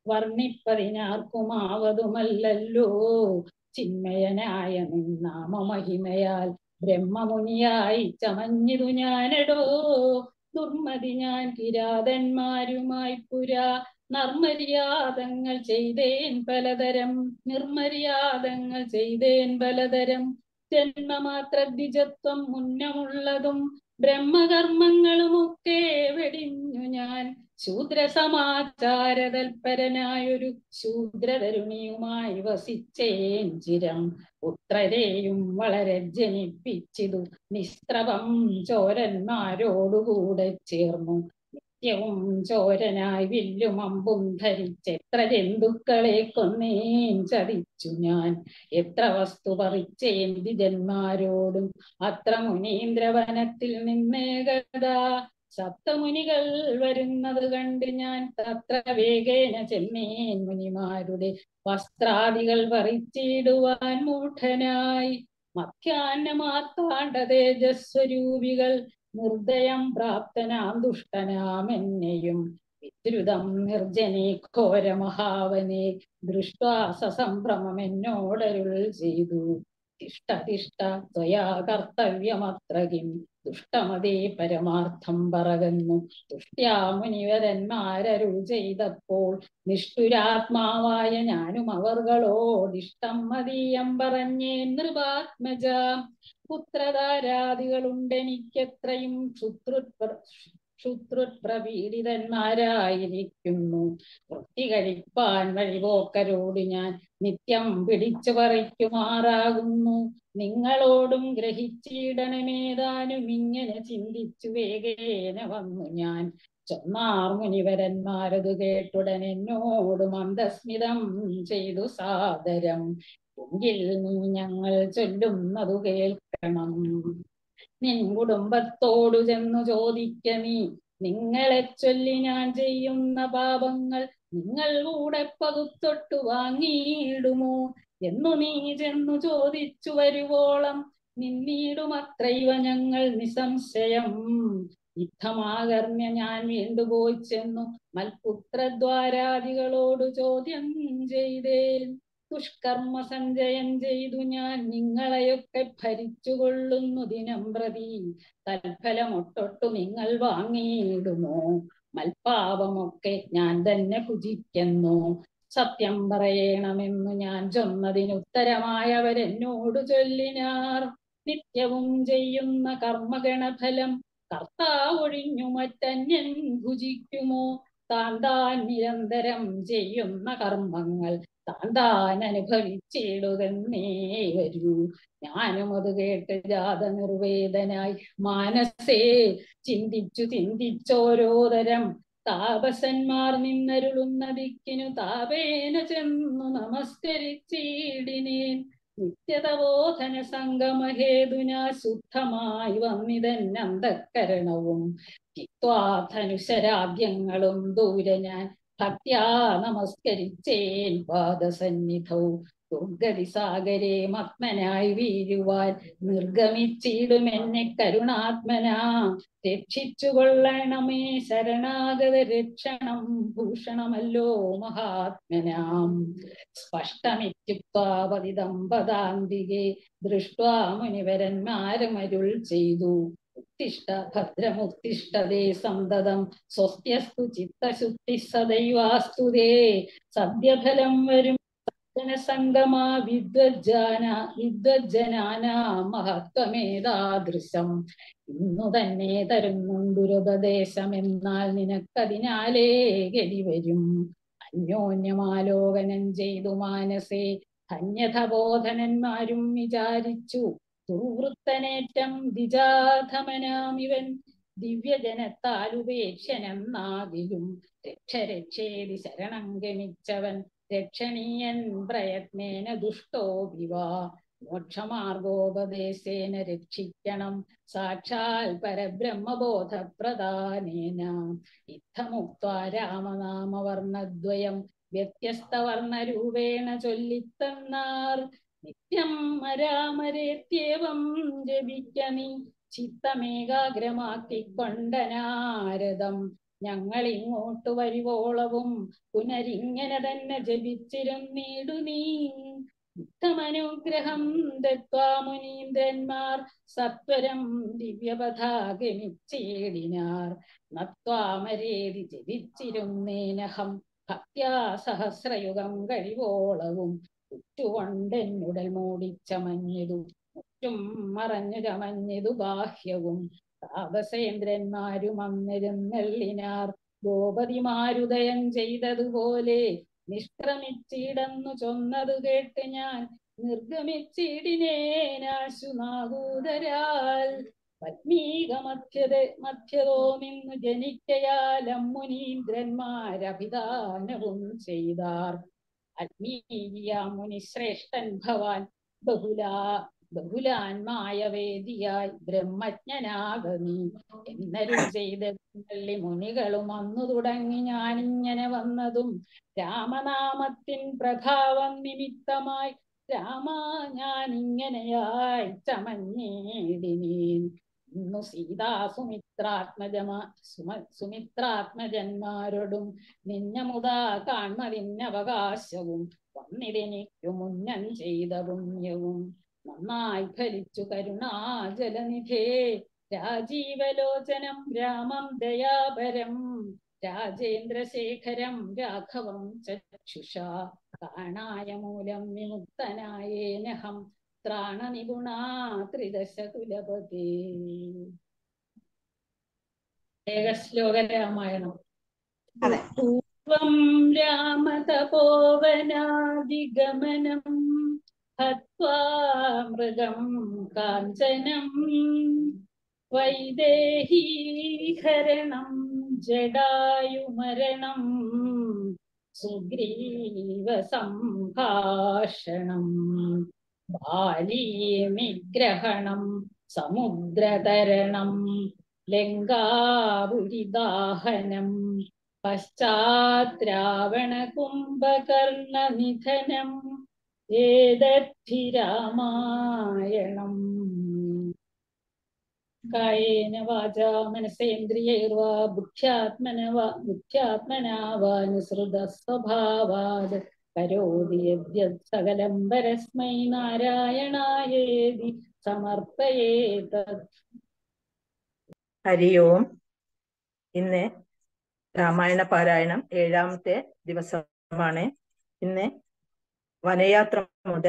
വർണ്ണിപ്പതിനാർക്കുമാവതുമല്ലല്ലോ ചിന്മയനായ നിന്നാമമഹിമയാൽ ബ്രഹ്മമുനിയായി ചമഞ്ഞിതു ഞാനടോ ദുർമതി ഞാൻ കിരാതന്മാരുമായി പുരാ നർമര്യാദങ്ങൾ ചെയ്തേൻ പലതരം നിർമര്യാദങ്ങൾ ചെയ്തേൻ പലതരം ജന്മമാത്ര ദ്വിജത്വം മുന്നമുള്ളതും ബ്രഹ്മകർമ്മങ്ങളുമൊക്കെ വെടിഞ്ഞു ഞാൻ ശൂദ്ര സമാചാര തൽപരനായൊരു ശൂദ്രതരുണിയുമായി വസിച്ചേൻ ചിരം പുത്രരെയും വളരെ ജനിപ്പിച്ചിതു നിസ്ത്രവം ചോരന്മാരോടുകൂടെ ചേർന്നു നിത്യവും ചോരനായി വില്ലും അമ്പും ധരിച്ചെത്ര ജന്തുക്കളെ കൊന്നേൻ ചതിച്ചു ഞാൻ എത്ര വസ്തു പറിച്ചേൻ ദ്വിജന്മാരോടും അത്ര മുനീന്ദ്രവനത്തിൽ നിന്നേകതാ സപ്തമുനികൾ വരുന്നത് കണ്ട് ഞാൻ തത്ര വേഗേന ചെന്നേൻ മുനിമാരുടെ വസ്ത്രാദികൾ പറിച്ചിടുവാൻ മൂഢനായി മധ്യാന്നമാർത്താണ്ട തേജസ്വരൂപികൾ നിർദ്ദയം പ്രാപ്തനാം ദുഷ്ടനാം എന്നെയും വിദ്രുതം നിർജനെ ഘോര മഹാവനെ ദൃഷ്ടാ സസംഭ്രമം എന്നോടരുൾ ചെയ്തു തിഷ്ട തിഷ്ട ത്വയാ കർത്തവ്യമത്ര കിം ദുഷ്ടമതേ പരമാർത്ഥം പറകുന്നു തുഷ്ട്യാ മുനിവരന്മാരരുൾ ചെയ്തപ്പോൾ നിഷ്ഠുരാത്മാവായ ഞാനും അവർകളോടിഷ്ടം മതീയം പറഞ്ഞേ നൃപാത്മജ പുത്രധാരാദികളുണ്ടെനിക്കെത്രയും ശുത്രുപ്ര ശുത്രുപ്രപീഡിതന്മാരായിരിക്കുന്നു വൃത്തി കഴിപ്പാൻ വഴിപോക്കരോട് ഞാൻ നിത്യം പിടിച്ചു പറിക്കുമാറാകുന്നു നിങ്ങളോടും ഗ്രഹിച്ചിടണമേതാനും ഇങ്ങനെ ചിന്തിച്ചു വേഗേന വന്നു ഞാൻ ചൊന്നാർ മുനിവരന്മാരത് കേട്ടുടൻ എന്നോട് മന്ദസ്മിതം ചെയ്തു സാദരം എങ്കിൽ നീ ഞങ്ങൾ ചൊല്ലുന്നതു കേൾക്കണം നിൻ കുടുംബത്തോടു ചെന്നു ചോദിക്ക നീ നിങ്ങളെ ചൊല്ലി ഞാൻ ചെയ്യുന്ന പാപങ്ങൾ നിങ്ങൾ കൂടെ പകുത്തൊട്ടു വാങ്ങിയിടുമോ എന്നു നീ ചെന്നു ചോദിച്ചു വരുവോളം നിന്നീടുമത്രൈവ ഞങ്ങൾ നിസംശയം യുദ്ധമാകർണ്യ ഞാൻ വീണ്ടുപോയി ചെന്നു മൽപുത്രദ്വാരാദികളോട് ചോദ്യം ചെയ്തേൻ ദുഷ്കർമ്മ സഞ്ചയം ചെയ്തു ഞാൻ നിങ്ങളെയൊക്കെ ഭരിച്ചുകൊള്ളുന്നു ദിനം പ്രതി തൽഫലമൊട്ടൊട്ടു നിങ്ങൾ വാങ്ങിയിടുമോ മൽപാപമൊക്കെ ഞാൻ തന്നെ ഭുജിക്കുന്നു സത്യം പറയണമെന്നു ഞാൻ ചൊന്നതിനുത്തരമായവരെന്നോട് ചൊല്ലിനാർ നിത്യവും ചെയ്യുന്ന കർമ്മഗണഫലം കർത്താവൊഴിഞ്ഞു മറ്റന്യൻ ഭുജിക്കുമോ താൻ താൻ നിരന്തരം ചെയ്യുന്ന കർമ്മങ്ങൾ താൻ താൻ അനുഭവിച്ചിടുകന്നേ വരൂ ഞാനും അത് കേട്ട് ജാത നിർവേദനായി മാനസേ ചിന്തിച്ചു ചിന്തിച്ചോരോ തരം താപസന്മാർ നിന്നരുളുന്ന ദിക്കിനു താപേന ചെന്നു നമസ്കരിച്ചിടിനേൻ നിത്യതബോധന സംഗമഹേതുന ശുദ്ധമായി വന്നിതൻ അന്ധക്കരണവും ചിത്വാധനുശരാദ്യങ്ങളും ദൂരെ ഞാൻ ഭക്ത്യാ നമസ്കരിച്ചേൻ പാദസന്നിധൗ ദുർഗതി സാഗരെ മത്മനായി വീഴുവാൻ നിർഗമിച്ചിടും എന്നെ കരുണാത്മനാ രക്ഷിച്ചു കൊള്ളണമേ ശരണാഗത രക്ഷണം ഭൂഷണമല്ലോ മഹാത്മനാം സ്പഷ്ടമിത്യുക്വാപതിതം പദാന്തികെ ദൃഷ്ട്വാ മുനിവരന്മാരമരുൾ ചെയ്തു ഉത്തിഷ്ഠ ഭദ്രമുത്തിഷ്ഠതേ സന്തതം സ്വസ്ത്യസ്തു ചിത്തശുദ്ധി സദൈവാസ്തുതേ സദ്യഫലം വരും ജനസംഗമാ വിദ്വജ്ജാന വിദ്വജ്ജനാനാ മഹത്വമേതാദൃശം ഇന്നു തന്നെ തരുന്നുണ്ടുരുപദേശം എന്നാൽ നിനക്കതിനാലേ ഗതി വരും അന്യോന്യമാലോകനം ചെയ്തു മാനസേ ധന്യതബോധനന്മാരും വിചാരിച്ചു ദുർവൃത്തനേറ്റം ദിജാധമനാമിവൻ ദിവ്യജനത്താൽ ഉപേക്ഷനെന്നാകിലും രക്ഷരക്ഷേതി ശരണം ഗമിച്ചവൻ രക്ഷണീയൻ പ്രയത്നേന ദുഷ്ടോ വിവാ മോക്ഷമാർഗോപദേശേന രക്ഷിക്കണം സാക്ഷാൽ പരബ്രഹ്മബോധപ്രധാനേന ഇത്തമുക്ത രാമനാമവർണദ്വയം വ്യത്യസ്ത വർണ്ണരൂപേണ ചൊല്ലിത്തന്നാർ നിത്യം മരാമരേത്യവം ജപിക്ക നീ ചിത്തമേകാഗ്രമാക്കിക്കൊണ്ടനാരദം ഞങ്ങൾ ഇങ്ങോട്ട് വരുവോളവും പുനരിങ്ങനെ തന്നെ ജപിച്ചിരുന്നീടു നീ ഉത്തമനുഗ്രഹം ദത്വാ മുനീന്ദ്രന്മാർ സത്വരം ദിവ്യപഥാഗമിച്ചേടിനാർ നത്വാമരേതി ജപിച്ചിരുന്നേനഹം ഭക്ത്യാ സഹസ്രയുഗം കഴിവോളവും ഉറ്റുകൊണ്ടെന്നുടൽ മൂടിച്ചമഞ്ഞതു മുറ്റും മറഞ്ഞു ചമഞ്ഞതു ബാഹ്യവും താപസേന്ദ്രന്മാരും അന്നിരുന്നെള്ളിനാർ ഗോപതിമാരുദയം ചെയ്തതുപോലെ നിഷ്ക്രമിച്ചിടന്നു ചൊന്നതു കേട്ട് ഞാൻ നിർഗമിച്ചിടിനേനാശുനാകൂതരാൽ പത്മീക മധ്യത മധ്യതോ നിന്നു ജനിക്കയാൽ അമ്മുനീന്ദ്രന്മാരഭിധാനവും ചെയ്താർ അഗ്നീയ മുനിശ്രേഷ്ഠൻ ഭവാൻ ബഹുലാ ബഹുലാൻമായ വേദിയായി ബ്രഹ്മജ്ഞനാകമീ എന്നരും ചെയ്ത പള്ളി മുനികളും അന്നു തുടങ്ങി ഞാനിങ്ങനെ വന്നതും രാമനാമത്തിൻ പ്രഭാവം നിമിത്തമായി രാമ ഞാൻ ഇങ്ങനെയായി ചമഞ്ഞേടിനീൻ ഇന്നു സീതാ സുമിത്രാത്മജമാ സുമ സുമിത്രാത്മജന്മാരോടും നിന്നമുതാ കാൺമതിന്നവകാശവും വന്നിതെനിക്കു മുന്നം ചെയ്ത പുണ്യവും നന്നായി ഫലിച്ചു കരുണാജലനിധേ രാജീവലോചനം രാമം ദയാപരം രാജേന്ദ്രശേഖരം രാഘവം ചക്ഷുഷ കാണായ മൂലം വിമുക്തനായേനഹം ത്രാണനിഗുണാ ത്രിദശ കുലപതി ഏകശ്ലോക രാമായണം അതെ. പൂർവം രാമതപോവനാദിഗമനം ഹത്വാ മൃഗം കാഞ്ചനം വൈദേഹീഹരണം ജഡായുമരണം സുഗ്രീവ സംഭാഷണം ബാലീനിഗ്രഹണം സമുദ്രതരണം ലങ്കാപുരിദാഹനം പശ്ചാത്രാവണകുംഭകർണനിധനം ഏതദ്ധി രാമായണം കായേന വാചാ മനസേന്ദ്രിയൈർവാ ബുദ്ധ്യാത്മന വാ ബുദ്ധ്യാത്മനാ വാ നിസൃത സ്വഭാവാത് കരോതി യദ്യത് സകലം പരസ്മൈ നാരായണായേതി സമർപ്പയേതത് ഹരി ഓം ഇന്ന് രാമായണ പാരായണം ഏഴാമത്തെ ദിവസമാണ് ഇന്ന് വനയാത്ര മുതൽ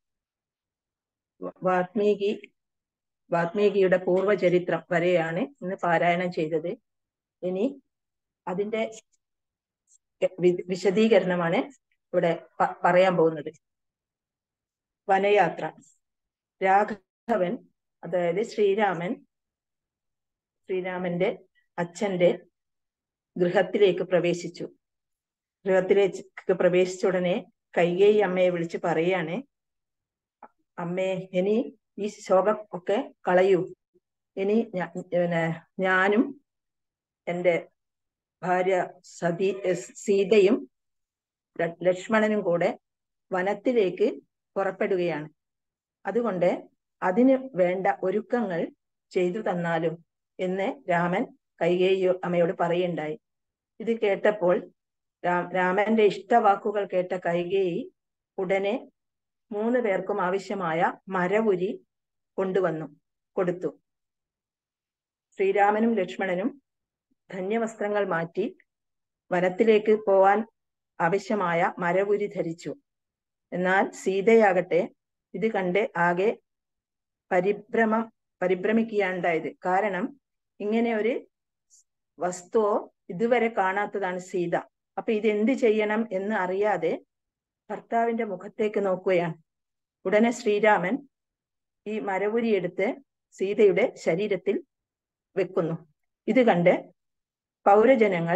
വാത്മീകി വാത്മീകിയുടെ പൂർവചരിത്രം വരെയാണ് ഇന്ന് പാരായണം ചെയ്തത് ഇനി അതിന്റെ വി- വിശദീകരണമാണ് ഇവിടെ പ- പറയാൻ പോകുന്നത് വനയാത്ര രാഘവൻ അതായത് ശ്രീരാമൻ ശ്രീരാമന്റെ അച്ഛന്റെ ഗൃഹത്തിലേക്ക് പ്രവേശിച്ചു ഗൃഹത്തിലേക്ക് പ്രവേശിച്ച ഉടനെ കൈകേയി അമ്മയെ വിളിച്ച് പറയാണ് അമ്മേ ഇനി ഈ ശോകം ഒക്കെ കളയൂ ഇനി ഞാ- പിന്നെ ഞാനും എൻ്റെ ഭാര്യ സതി എസ് സീതയും ല- ലക്ഷ്മണനും കൂടെ വനത്തിലേക്ക് പുറപ്പെടുകയാണ് അതുകൊണ്ട് അതിന് വേണ്ട ഒരുക്കങ്ങൾ ചെയ്തു തന്നാലും എന്ന് രാമൻ കൈകേയി അമ്മയോട് പറയുണ്ടായി ഇത് കേട്ടപ്പോൾ രാ- രാമന്റെ ഇഷ്ടവാക്കുകൾ കേട്ട കൈകേയി ഉടനെ മൂന്ന് പേർക്കും ആവശ്യമായ മരവുരി കൊണ്ടുവന്നു കൊടുത്തു ശ്രീരാമനും ലക്ഷ്മണനും ധന്യവസ്ത്രങ്ങൾ മാറ്റി വനത്തിലേക്ക് പോവാൻ ആവശ്യമായ മരവുരി ധരിച്ചു എന്നാൽ സീതയാകട്ടെ ഇത് കണ്ട് ആകെ പരിഭ്രമം പരിഭ്രമിക്കുകയാണ്ടായത് കാരണം ഇങ്ങനെ ഒരു വസ്തുവോ ഇതുവരെ കാണാത്തതാണ് സീത അപ്പൊ ഇത് എന്ത് ചെയ്യണം എന്ന് അറിയാതെ ഭർത്താവിന്റെ മുഖത്തേക്ക് നോക്കുകയാണ് ഉടനെ ശ്രീരാമൻ ഈ മരവുരി എടുത്ത് സീതയുടെ ശരീരത്തിൽ വെക്കുന്നു ഇത് കണ്ട് പൗരജനങ്ങൾ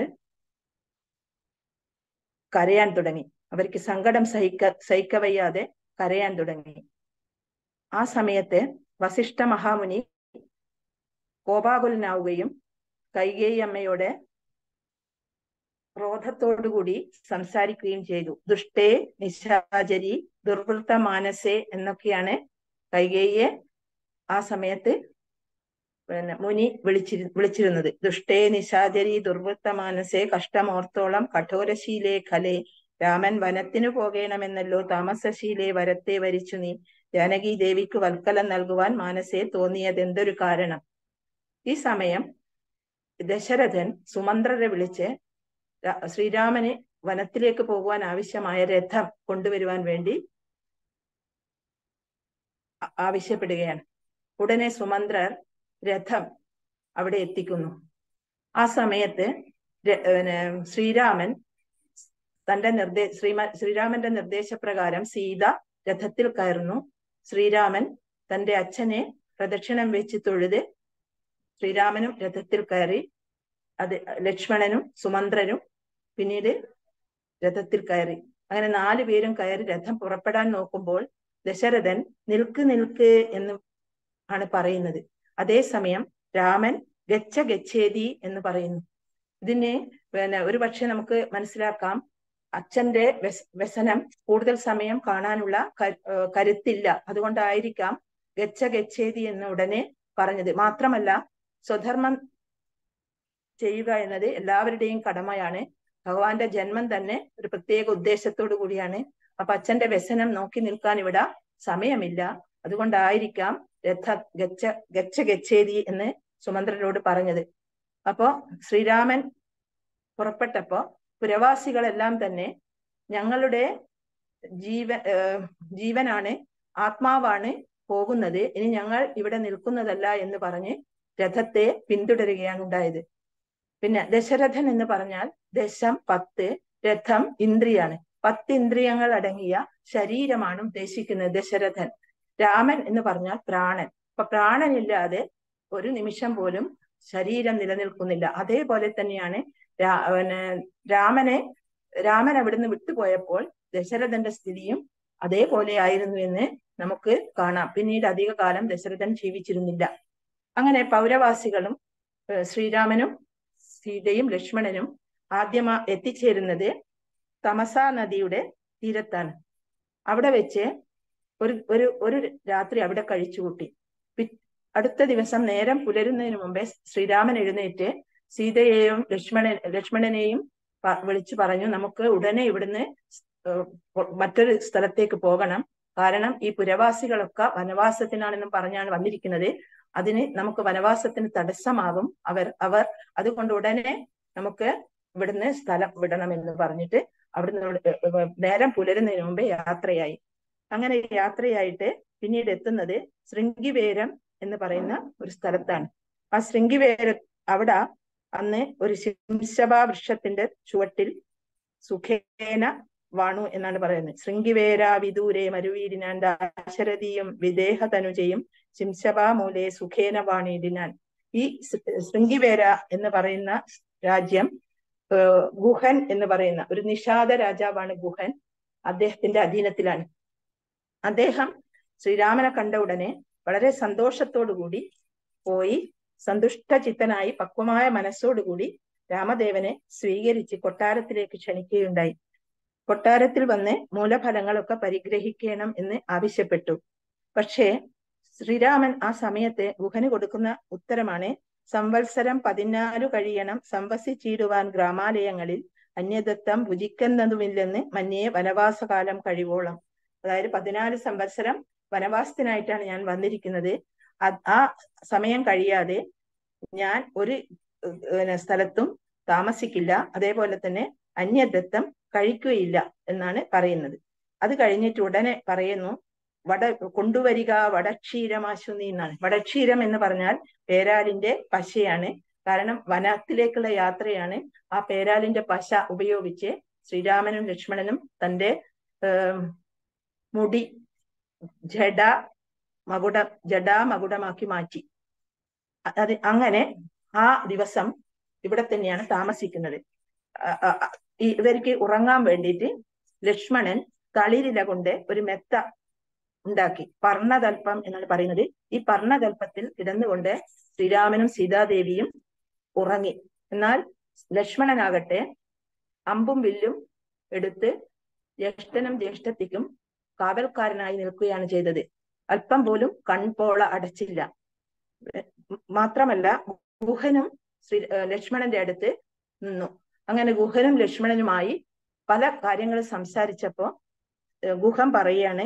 കരയാൻ തുടങ്ങി അവർക്ക് സങ്കടം സഹിക്ക സഹിക്കവയ്യാതെ കരയാൻ തുടങ്ങി ആ സമയത്ത് വസിഷ്ഠ മഹാമുനി കോപാകുലനാവുകയും കൈകേയി അമ്മയോട് ക്രോധത്തോടുകൂടി സംസാരിക്കുകയും ചെയ്തു ദുഷ്ടേ നിശാചരി ദുർവൃത്ത മാനസേ എന്നൊക്കെയാണ് കൈകേയിയെ ആ സമയത്ത് പിന്നെ മുനി വിളിച്ചിരു വിളിച്ചിരുന്നത് ദുഷ്ടേ നിശാചരി ദുർവൃത്ത മാനസേ കഷ്ടമോർത്തോളം കഠോരശീലേ ഖലേ രാമൻ വനത്തിനു പോകേണമെന്നല്ലോ താമസശീലേ വരത്തെ വരിച്ചു നീ ജാനകി ദേവിക്ക് വൽക്കലം നൽകുവാൻ മാനസേ തോന്നിയതെന്തൊരു കാരണം ഈ സമയം ദശരഥൻ സുമന്ത്രരെ വിളിച്ച് ര- ശ്രീരാമന് വനത്തിലേക്ക് പോകുവാൻ ആവശ്യമായ രഥം കൊണ്ടുവരുവാൻ വേണ്ടി ആ- ആവശ്യപ്പെടുകയാണ് ഉടനെ സുമന്ത്രർ രഥം അവിടെ എത്തിക്കുന്നു ആ സമയത്ത് ര- പിന്നെ ശ്രീരാമൻ തന്റെ നിർദ്ദേ ശ്രീമ ശ്രീരാമന്റെ നിർദ്ദേശപ്രകാരം സീത രഥത്തിൽ കയറുന്നു ശ്രീരാമൻ തന്റെ അച്ഛനെ പ്രദക്ഷിണം വെച്ച് തൊഴുത് ശ്രീരാമനും രഥത്തിൽ കയറി അത് ലക്ഷ്മണനും സുമന്ത്രനും പിന്നീട് രഥത്തിൽ കയറി അങ്ങനെ നാലു പേരും കയറി രഥം പുറപ്പെടാൻ നോക്കുമ്പോൾ ദശരഥൻ നിൽക്ക് നിൽക്ക് എന്ന് ആണ് പറയുന്നത് അതേസമയം രാമൻ ഗച്ഛ ഗച്ഛേതി എന്ന് പറയുന്നു ഇതിനെ പിന്നെ ഒരു പക്ഷെ നമുക്ക് മനസ്സിലാക്കാം അച്ഛന്റെ വ്യസ്- വ്യസനം കൂടുതൽ സമയം കാണാനുള്ള ക- ഏഹ് കരുത്തില്ല അതുകൊണ്ടായിരിക്കാം ഗച്ഛ ഗച്ഛേതി എന്ന് ഉടനെ പറഞ്ഞത് മാത്രമല്ല സ്വധർമ്മം ചെയ്യുക എന്നത് എല്ലാവരുടെയും കടമയാണ് ഭഗവാന്റെ ജന്മം തന്നെ ഒരു പ്രത്യേക ഉദ്ദേശത്തോടു കൂടിയാണ് അപ്പൊ അച്ഛന്റെ വ്യസനം നോക്കി നിൽക്കാൻ ഇവിടെ സമയമില്ല അതുകൊണ്ടായിരിക്കാം രഥ ഗച്ഛ ഗച്ഛ ഗച്ഛേതി എന്ന് സുമന്ത്രനോട് പറഞ്ഞത് അപ്പോ ശ്രീരാമൻ പുറപ്പെട്ടപ്പോ പുരവാസികളെല്ലാം തന്നെ ഞങ്ങളുടെ ജീവ ഏർ ജീവനാണ് ആത്മാവാണ് പോകുന്നത് ഇനി ഞങ്ങൾ ഇവിടെ നിൽക്കുന്നതല്ല എന്ന് പറഞ്ഞ് രഥത്തെ പിന്തുടരുകയാണ് ഉണ്ടായത് പിന്നെ ദശരഥൻ എന്ന് പറഞ്ഞാൽ ദശം പത്ത് രഥം ഇന്ദ്രിയാണ് പത്ത് ഇന്ദ്രിയങ്ങൾ അടങ്ങിയ ശരീരമാണ് ഉദ്ദേശിക്കുന്നത് ദശരഥൻ രാമൻ എന്ന് പറഞ്ഞാൽ പ്രാണൻ അപ്പൊ പ്രാണനില്ലാതെ ഒരു നിമിഷം പോലും ശരീരം നിലനിൽക്കുന്നില്ല അതേപോലെ തന്നെയാണ് രാ പിന്നെ രാമനെ രാമൻ അവിടുന്ന് വിട്ടുപോയപ്പോൾ ദശരഥന്റെ സ്ഥിതിയും അതേപോലെ ആയിരുന്നു എന്ന് നമുക്ക് കാണാം പിന്നീട് അധിക കാലം ദശരഥൻ ജീവിച്ചിരുന്നില്ല അങ്ങനെ പൗരവാസികളും ഏഹ് ശ്രീരാമനും സീതയും ലക്ഷ്മണനും ആദ്യമാ എത്തിച്ചേരുന്നത് തമസ നദിയുടെ തീരത്താണ് അവിടെ വെച്ച് ഒരു ഒരു ഒരു രാത്രി അവിടെ കഴിച്ചുകൂട്ടി പി- അടുത്ത ദിവസം നേരം പുലരുന്നതിന് മുമ്പേ ശ്രീരാമൻ എഴുന്നേറ്റ് സീതയെയും ലക്ഷ്മണ ലക്ഷ്മണനെയും പ- വിളിച്ചു പറഞ്ഞു നമുക്ക് ഉടനെ ഇവിടുന്ന് ഏഹ് പൊ- മറ്റൊരു സ്ഥലത്തേക്ക് പോകണം കാരണം ഈ പുരവാസികളൊക്കെ വനവാസത്തിനാണെന്നും പറഞ്ഞാണ് വന്നിരിക്കുന്നത് അതിന് നമുക്ക് വനവാസത്തിന് തടസ്സമാകും അവർ അവർ അതുകൊണ്ട് ഉടനെ നമുക്ക് ഇവിടുന്ന് സ്ഥലം വിടണമെന്ന് പറഞ്ഞിട്ട് അവിടുന്ന് ഇവിടെ, ഏർ, ഏർ, നേരം പുലരുന്നതിന് മുമ്പേ യാത്രയായി അങ്ങനെ യാത്രയായിട്ട് പിന്നീട് എത്തുന്നത് ശൃംഗിവേരം എന്ന് പറയുന്ന ഒരു സ്ഥലത്താണ് ആ ശൃംഗിവേര അവിടെ അന്ന് ഒരു ശിംശഭ വൃക്ഷത്തിന്റെ ചുവട്ടിൽ സുഖേന വാണു എന്നാണ് പറയുന്നത് ശൃംഗിവേര വിദൂരെ മരുവീരിനാൻ ദാശരഥിയും വിദേഹ തനുജയും ശിംശഭാമൂലെ സുഖേന വാണിയിടിനാൻ ഈ ശൃ- ശൃംഗിവേര എന്ന് പറയുന്ന രാജ്യം ഏർ ഗുഹൻ എന്ന് പറയുന്ന ഒരു നിഷാദ രാജാവാണ് ഗുഹൻ അദ്ദേഹത്തിന്റെ അധീനത്തിലാണ് അദ്ദേഹം ശ്രീരാമനെ കണ്ട ഉടനെ വളരെ സന്തോഷത്തോടു കൂടി പോയി സന്തുഷ്ടചിത്തനായി പക്വമായ മനസ്സോടുകൂടി രാമദേവനെ സ്വീകരിച്ച് കൊട്ടാരത്തിലേക്ക് ക്ഷണിക്കുകയുണ്ടായി കൊട്ടാരത്തിൽ വന്ന് മൂലഫലങ്ങളൊക്കെ പരിഗ്രഹിക്കണം എന്ന് ആവശ്യപ്പെട്ടു പക്ഷേ ശ്രീരാമൻ ആ സമയത്ത് ഗുഹന് കൊടുക്കുന്ന ഉത്തരമാണ് സംവത്സരം പതിനാലു കഴിയണം സംവസിച്ചിടുവാൻ ഗ്രാമാലയങ്ങളിൽ അന്യദത്തം ഭുജിക്കുന്നതുമില്ലെന്ന് മന്യേ വനവാസകാലം കഴിവോളം അതായത് പതിനാല് സംവത്സരം വനവാസത്തിനായിട്ടാണ് ഞാൻ വന്നിരിക്കുന്നത് അത് ആ സമയം കഴിയാതെ ഞാൻ ഒരു ഏർ, പിന്നെ സ്ഥലത്തും താമസിക്കില്ല അതേപോലെ തന്നെ അന്യദത്തം കഴിക്കുകയില്ല എന്നാണ് പറയുന്നത് അത് കഴിഞ്ഞിട്ട് ഉടനെ പറയുന്നു വട കൊണ്ടുവരിക വടക്ഷീരമാശുനി എന്നാണ് വടക്ഷീരം എന്ന് പറഞ്ഞാൽ പേരാലിന്റെ പശയാണ് കാരണം വനത്തിലേക്കുള്ള യാത്രയാണ് ആ പേരാലിന്റെ പശ ഉപയോഗിച്ച് ശ്രീരാമനും ലക്ഷ്മണനും തന്റെ ഏം, മുടി ജഡ മകുട ജഡാ മകുടമാക്കി മാറ്റി അ- അത് അങ്ങനെ ആ ദിവസം ഇവിടെ തന്നെയാണ് താമസിക്കുന്നത് അ- അ- അ- ഈ ഇവർക്ക് ഉറങ്ങാൻ വേണ്ടിയിട്ട് ലക്ഷ്മണൻ തളിരില കൊണ്ട് ഒരു മെത്ത ഉണ്ടാക്കി പർണതൽപ്പം എന്നാണ് പറയുന്നത് ഈ പർണതൽപ്പത്തിൽ കിടന്നുകൊണ്ട് ശ്രീരാമനും സീതാദേവിയും ഉറങ്ങി എന്നാൽ ലക്ഷ്മണനാകട്ടെ അമ്പും വില്ലും എടുത്ത് ജ്യേഷ്ഠനും ജ്യേഷ്ഠത്തിക്കും കാവൽക്കാരനായി നിൽക്കുകയാണ് ചെയ്തത് അല്പം പോലും കൺപോള അടച്ചില്ല ഏർ മാത്രമല്ല ഗുഹനും ശ്രീ ഏർ ലക്ഷ്മണന്റെ അടുത്ത് നിന്നു അങ്ങനെ ഗുഹനും ലക്ഷ്മണനുമായി പല കാര്യങ്ങളും സംസാരിച്ചപ്പോ ഏർ ഗുഹൻ പറയാണ്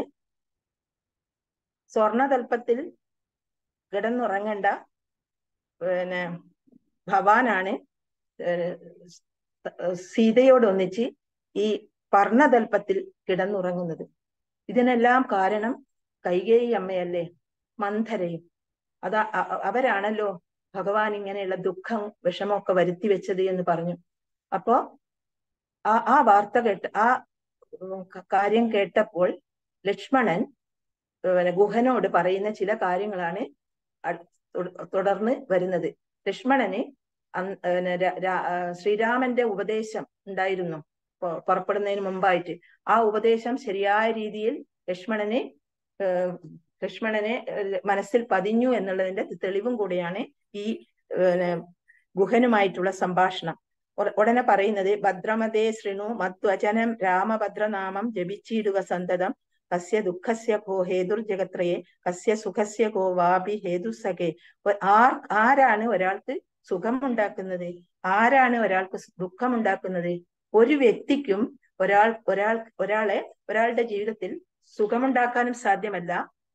സ്വർണതൽപ്പത്തിൽ കിടന്നുറങ്ങേണ്ട പിന്നെ ഭവാനാണ് ഏർ സീതയോടൊന്നിച്ച് ഈ പർണതൽപ്പത്തിൽ കിടന്നുറങ്ങുന്നത് ഇതിനെല്ലാം കാരണം കൈകേയി അമ്മയല്ലേ മന്ധരയും അതാ അ- അ- അവരാണല്ലോ ഭഗവാൻ ഇങ്ങനെയുള്ള ദുഃഖം വിഷമമൊക്കെ വരുത്തി വെച്ചത് എന്ന് പറഞ്ഞു അപ്പോ ആ ആ വാർത്ത കേട്ട് ആ ഉം, ക- കാര്യം കേട്ടപ്പോൾ ലക്ഷ്മണൻ പിന്നെ ഗുഹനോട് പറയുന്ന ചില കാര്യങ്ങളാണ് അ- തുട- തുടർന്ന് വരുന്നത് ലക്ഷ്മണന് അന്ന് പിന്നെ ര- രാ- ആ, ശ്രീരാമന്റെ ഉപദേശം ഉണ്ടായിരുന്നു പൊ- പുറപ്പെടുന്നതിന് മുമ്പായിട്ട് ആ ഉപദേശം ശരിയായ രീതിയിൽ ലക്ഷ്മണനെ ഏർ ലക്ഷ്മണനെ ഏർ മനസ്സിൽ പതിഞ്ഞു എന്നുള്ളതിന്റെ തെളിവും കൂടിയാണ് ഈ പിന്നെ ഗുഹനുമായിട്ടുള്ള സംഭാഷണം ഉട- ഉടനെ പറയുന്നത് ഭദ്രമതേ ശൃണു മധ്വചനം രാമഭദ്രനാമം ജപിച്ചിടുക സന്തതം കസ്യ ദുഃഖസ്യ കോ ഹേതുർജഗത്രയെ കസ്യ സുഖസ്യ കോ വാപി ഹേതുസഖേ ഒ- ആർ ആരാണ് ഒരാൾക്ക് സുഖം ഉണ്ടാക്കുന്നത് ആരാണ് ഒരാൾക്ക് ദുഃഖം ഉണ്ടാക്കുന്നത് ഒരു വ്യക്തിക്കും ഒരാൾ ഒരാൾ ഒരാളെ ഒരാളുടെ ജീവിതത്തിൽ സുഖമുണ്ടാക്കാനും സാധ്യമല്ല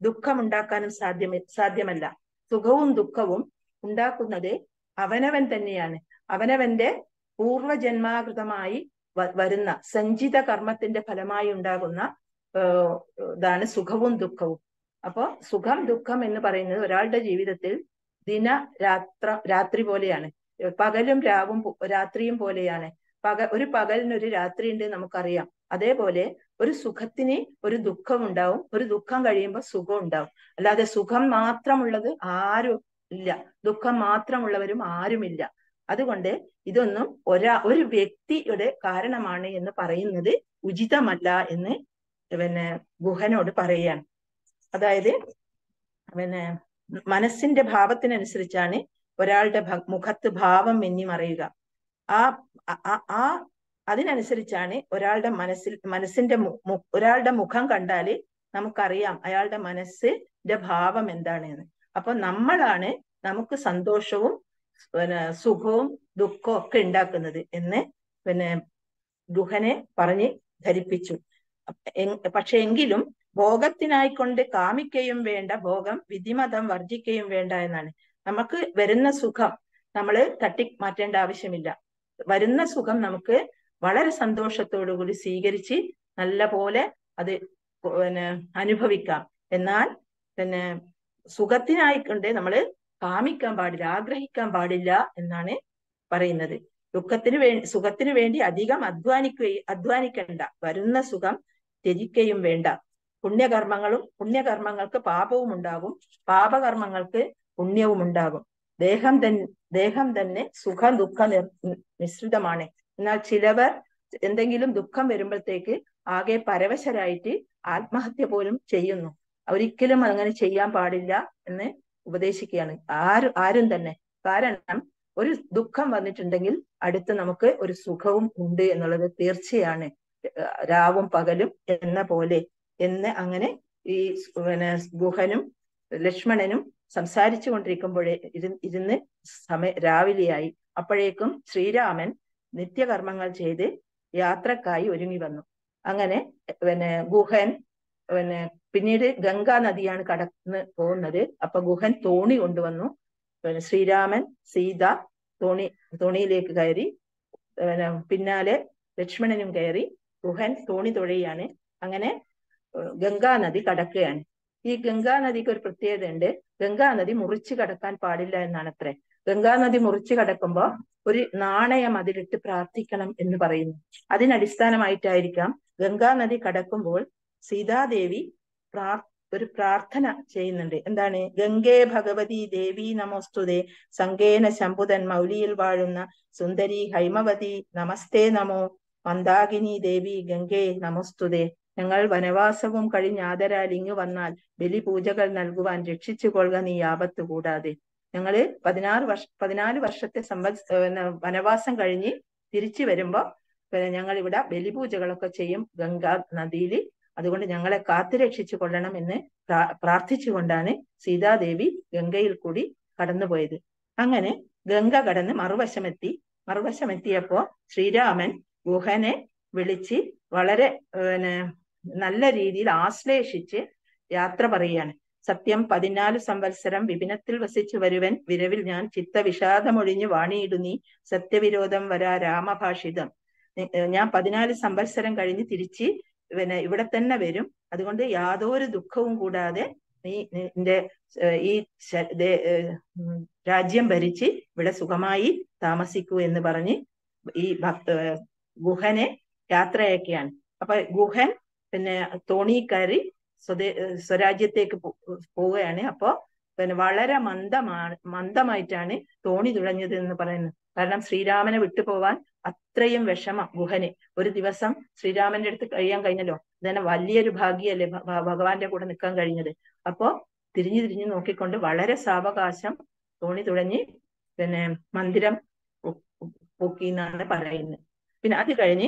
ദുഃഖം ഉണ്ടാക്കാനും സാധ്യമ സാധ്യമല്ല സുഖവും ദുഃഖവും ഉണ്ടാക്കുന്നത് അവനവൻ തന്നെയാണ് അവനവന്റെ പൂർവജന്മാകൃതമായി വ- വരുന്ന സഞ്ചിത കർമ്മത്തിന്റെ ഫലമായി ഉണ്ടാകുന്ന ഏഹ്, ഇതാണ് സുഖവും ദുഃഖവും അപ്പോ സുഖം ദുഃഖം എന്ന് പറയുന്നത് ഒരാളുടെ ജീവിതത്തിൽ ദിന രാത്ര രാത്രി പോലെയാണ് പകലും രാവും പോ- രാത്രിയും പോലെയാണ് പക ഒരു പകലിന് ഒരു രാത്രി ഉണ്ട് നമുക്കറിയാം അതേപോലെ ഒരു സുഖത്തിന് ഒരു ദുഃഖം ഉണ്ടാവും ഒരു ദുഃഖം കഴിയുമ്പോൾ സുഖം ഉണ്ടാവും അല്ലാതെ സുഖം മാത്രമുള്ളത് ആരും ഇല്ല ദുഃഖം മാത്രമുള്ളവരും ആരുമില്ല അതുകൊണ്ട് ഇതൊന്നും ഒരാ ഒരു വ്യക്തിയുടെ കാരണമാണ് എന്ന് പറയുന്നത് ഉചിതമല്ല എന്ന് പിന്നെ ഗുഹനോട് പറയുകയാണ് അതായത് പിന്നെ മനസ്സിന്റെ ഭാവത്തിനനുസരിച്ചാണ് ഒരാളുടെ ഭ- മുഖത്ത് ഭാവം മിന്നി മറയുക ആ ആ- ആ അതിനനുസരിച്ചാണ് ഒരാളുടെ മനസ്സിൽ മനസ്സിന്റെ മു- മു- ഒരാളുടെ മുഖം കണ്ടാല് നമുക്കറിയാം അയാളുടെ മനസ്സിന്റെ ഭാവം എന്താണ് എന്ന് അപ്പൊ നമ്മളാണ് നമുക്ക് സന്തോഷവും പിന്നെ സുഖവും ദുഃഖവും ഒക്കെ ഉണ്ടാക്കുന്നത് എന്ന് പിന്നെ ഗുഹനെ പറഞ്ഞ് ധരിപ്പിച്ചു എങ്- പക്ഷെ എങ്കിലും ഭോഗത്തിനായിക്കൊണ്ട് കാമിക്കുകയും വേണ്ട ഭോഗം വിധിമതം വർജിക്കുകയും വേണ്ട എന്നാണ് നമുക്ക് വരുന്ന സുഖം നമ്മൾ തട്ടി മാറ്റേണ്ട ആവശ്യമില്ല വരുന്ന സുഖം നമുക്ക് വളരെ സന്തോഷത്തോടു കൂടി സ്വീകരിച്ച് നല്ല പോലെ അത് പിന്നെ അനുഭവിക്കാം എന്നാൽ പിന്നെ സുഖത്തിനായിക്കൊണ്ട് നമ്മൾ കാമിക്കാൻ പാടില്ല ആഗ്രഹിക്കാൻ പാടില്ല എന്നാണ് പറയുന്നത് ദുഃഖത്തിന് വേ സുഖത്തിന് വേണ്ടി അധികം അധ്വാനിക്കുകയും അധ്വാനിക്കേണ്ട വരുന്ന സുഖം ത്യജിക്കുകയും വേണ്ട പുണ്യകർമ്മങ്ങളും പുണ്യകർമ്മങ്ങൾക്ക് പാപവും ഉണ്ടാകും പാപകർമ്മങ്ങൾക്ക് പുണ്യവും ഉണ്ടാകും ദേഹം തന്നെ ദേഹം തന്നെ സുഖ ദുഃഖ നിർ മിശ്രിതമാണ് എന്നാൽ ചിലവർ എന്തെങ്കിലും ദുഃഖം വരുമ്പോഴത്തേക്ക് ആകെ പരവശരായിട്ട് ആത്മഹത്യ പോലും ചെയ്യുന്നു ഒരിക്കലും അങ്ങനെ ചെയ്യാൻ പാടില്ല എന്ന് ഉപദേശിക്കുകയാണ് ആരും ആരും തന്നെ കാരണം ഒരു ദുഃഖം വന്നിട്ടുണ്ടെങ്കിൽ അടുത്ത് നമുക്ക് ഒരു സുഖവും ഉണ്ട് എന്നുള്ളത് തീർച്ചയാണ് രാവും പകലും എന്ന പോലെ എന്ന് അങ്ങനെ ഈ പിന്നെ ഗുഹനും ലക്ഷ്മണനും സംസാരിച്ചു കൊണ്ടിരിക്കുമ്പോഴേ ഇരു- ഇരുന്ന് സമയ രാവിലെയായി അപ്പോഴേക്കും ശ്രീരാമൻ നിത്യകർമ്മങ്ങൾ ചെയ്ത് യാത്രക്കായി ഒരുങ്ങി വന്നു അങ്ങനെ പിന്നെ ഗുഹൻ പിന്നെ പിന്നീട് ഗംഗാ നദിയാണ് കടന്ന് പോകുന്നത് അപ്പൊ ഗുഹൻ തോണി കൊണ്ടുവന്നു പിന്നെ ശ്രീരാമൻ സീത തോണി തോണിയിലേക്ക് കയറി പിന്നെ പിന്നാലെ ലക്ഷ്മണനും കയറി ഗുഹൻ തോണി തുഴയാണ് അങ്ങനെ ഏഹ് ഗംഗാ നദി കടക്കുകയാണ് ഈ ഗംഗാ നദിക്ക് ഒരു പ്രത്യേകത ഉണ്ട് ഗംഗാ നദി മുറിച്ചു കടക്കാൻ പാടില്ല എന്നാണ് അത്രേ ഗംഗാ നദി മുറിച്ചു കടക്കുമ്പോ ഒരു നാണയം അതിലിട്ട് പ്രാർത്ഥിക്കണം എന്ന് പറയുന്നു അതിനടിസ്ഥാനമായിട്ടായിരിക്കാം ഗംഗാ നദി കടക്കുമ്പോൾ സീതാദേവി പ്രാർ ഒരു പ്രാർത്ഥന ചെയ്യുന്നുണ്ട് എന്താണ് ഗംഗേ ഭഗവതി ദേവി നമോസ്തുതേ സങ്കേന ശംഭുതൻ മൗലിയിൽ വാഴുന്ന സുന്ദരി ഹൈമവതി നമസ്തേ നമോ മന്ദാകിനി ദേവി ഗംഗേ നമോസ്തുതേ ഞങ്ങൾ വനവാസവും കഴിഞ്ഞ് ആദരാൽ ഇങ്ങു വന്നാൽ ബലിപൂജകൾ നൽകുവാൻ രക്ഷിച്ചു കൊള്ളുക നീ ആപത്ത് കൂടാതെ ഞങ്ങള് പതിനാറ് വർഷ പതിനാല് വർഷത്തെ സമ്പത് പിന്നെ വനവാസം കഴിഞ്ഞ് തിരിച്ചു വരുമ്പോ പിന്നെ ഞങ്ങൾ ഇവിടെ ബലിപൂജകളൊക്കെ ചെയ്യും ഗംഗാ നദിയിൽ അതുകൊണ്ട് ഞങ്ങളെ കാത്തു രക്ഷിച്ചു കൊള്ളണം എന്ന് പ്രാ- പ്രാർത്ഥിച്ചുകൊണ്ടാണ് സീതാദേവി ഗംഗയിൽ കൂടി കടന്നുപോയത് അങ്ങനെ ഗംഗ കടന്ന് മറുവശമെത്തി മറുവശമെത്തിയപ്പോ ശ്രീരാമൻ ഗുഹനെ വിളിച്ച് വളരെ പിന്നെ നല്ല രീതിയിൽ ആശ്ലേഷിച്ച് യാത്ര പറയുകയാണ് സത്യം പതിനാല് സംവത്സരം വിപിനത്തിൽ വസിച്ചു വരുവൻ വിരവിൽ ഞാൻ ചിത്തവിഷാദമൊഴിഞ്ഞു വാണിയിടു നീ സത്യവിരോധം വരാ രാമഭാഷിതം നി- ഏർ ഞാൻ പതിനാല് സംവത്സരം കഴിഞ്ഞ് തിരിച്ച് പിന്നെ ഇവിടെ തന്നെ വരും അതുകൊണ്ട് യാതൊരു ദുഃഖവും കൂടാതെ നീ നിന്റെ ഏർ ഈ ശ- ദേ- ഏർ ഉം രാജ്യം ഭരിച്ച് ഇവിടെ സുഖമായി താമസിക്കൂ എന്ന് പറഞ്ഞ് ഈ ഭക്ത ഏർ ഗുഹനെ യാത്രയാക്കിയാണ് അപ്പൊ ഗുഹൻ പിന്നെ തോണി കയറി സ്വദേ ഏർ സ്വരാജ്യത്തേക്ക് പോ- പോവുകയാണ് അപ്പോ പിന്നെ വളരെ മന്ദമാണ് മന്ദമായിട്ടാണ് തോണി തുഴഞ്ഞത് എന്ന് പറയുന്നത് കാരണം ശ്രീരാമനെ വിട്ടുപോവാൻ അത്രയും വിഷമം ഗുഹന് ഒരു ദിവസം ശ്രീരാമന്റെ അടുത്ത് കഴിയാൻ കഴിഞ്ഞല്ലോ ഇതന്നെ വലിയൊരു ഭാഗ്യല്ലേ ഭ- ഭ- ഭഗവാന്റെ കൂടെ നിൽക്കാൻ കഴിഞ്ഞത് അപ്പോ തിരിഞ്ഞു തിരിഞ്ഞു നോക്കിക്കൊണ്ട് വളരെ സാവകാശം തോണി തുഴഞ്ഞ് പിന്നെ മന്ദിരം പൊ- പൊക്കി എന്നാണ് പറയുന്നത് പിന്നെ അത് കഴിഞ്ഞ്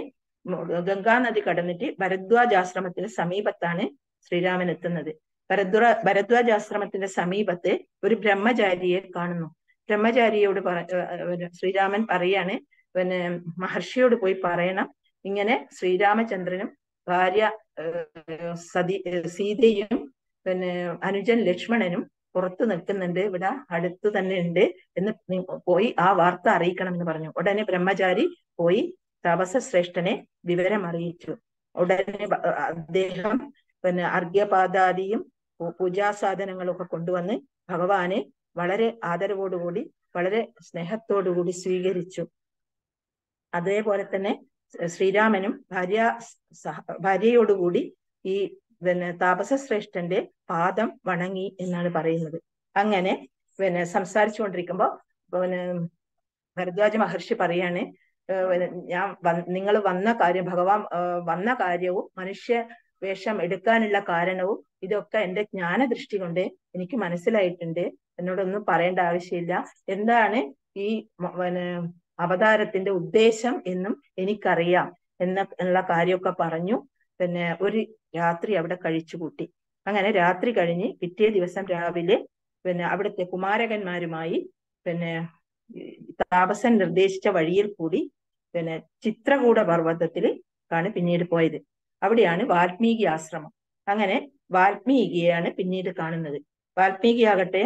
ഗംഗാ നദി കടന്നിട്ട് ഭരദ്വാജ് ആശ്രമത്തിന് സമീപത്താണ് ശ്രീരാമൻ എത്തുന്നത് ഭരദ്വാ ഭരദ്വാജ് ആശ്രമത്തിന്റെ സമീപത്ത് ഒരു ബ്രഹ്മചാരിയെ കാണുന്നു ബ്രഹ്മചാരിയോട് പറ ഏർ ഏർ ശ്രീരാമൻ പറയാണ് പിന്നെ മഹർഷിയോട് പോയി പറയണം ഇങ്ങനെ ശ്രീരാമചന്ദ്രനും ഭാര്യ ഏർ സതി ഏർ സീതയും പിന്നെ അനുജൻ ലക്ഷ്മണനും പുറത്തു നിൽക്കുന്നുണ്ട് ഇവിടെ അടുത്ത് തന്നെ ഉണ്ട് എന്ന് നി- പോയി ആ വാർത്ത അറിയിക്കണം എന്ന് പറഞ്ഞു ഉടനെ ബ്രഹ്മചാരി പോയി താപസ ശ്രേഷ്ഠനെ വിവരം അറിയിച്ചു ഉടനെ ബ- അദ്ദേഹം പിന്നെ അർഘ്യപാദാദിയും പൂ- പൂജാസാധനങ്ങളും ഒക്കെ കൊണ്ടുവന്ന് ഭഗവാനെ വളരെ ആദരവോടുകൂടി വളരെ സ്നേഹത്തോടുകൂടി സ്വീകരിച്ചു അതേപോലെ തന്നെ ശ്രീരാമനും ഭാര്യ സഹ- ഭാര്യയോടുകൂടി ഈ പിന്നെ താപസശ്രേഷ്ഠന്റെ പാദം വണങ്ങി എന്നാണ് പറയുന്നത് അങ്ങനെ പിന്നെ സംസാരിച്ചുകൊണ്ടിരിക്കുമ്പോ പിന്നെ ഭരദ്വാജ മഹർഷി പറയാണ് ഏഹ് പിന്നെ ഞാൻ നിങ്ങൾ വന്ന കാര്യം ഭഗവാൻ ഏഹ് വന്ന കാര്യവും മനുഷ്യ വേഷം എടുക്കാനുള്ള കാരണവും ഇതൊക്കെ എന്റെ ജ്ഞാനദൃഷ്ടി കൊണ്ട് എനിക്ക് മനസ്സിലായിട്ടുണ്ട് എന്നോടൊന്നും പറയേണ്ട ആവശ്യമില്ല എന്താണ് ഈ മ- പിന്നെ അവതാരത്തിന്റെ ഉദ്ദേശം എന്നും എനിക്കറിയാം എന്ന ഉള്ള കാര്യമൊക്കെ പറഞ്ഞു പിന്നെ ഒരു രാത്രി അവിടെ കഴിച്ചുകൂട്ടി അങ്ങനെ രാത്രി കഴിഞ്ഞ് പിറ്റേ ദിവസം രാവിലെ പിന്നെ അവിടുത്തെ കുമാരകന്മാരുമായി പിന്നെ ഈ താപസൻ നിർദ്ദേശിച്ച വഴിയിൽ കൂടി പിന്നെ ചിത്രകൂട പർവ്വതത്തിൽ ആണ് പിന്നീട് പോയത് അവിടെയാണ് വാൽമീകി ആശ്രമം അങ്ങനെ വാൽമീകിയെയാണ് പിന്നീട് കാണുന്നത് വാൽമീകി ആകട്ടെ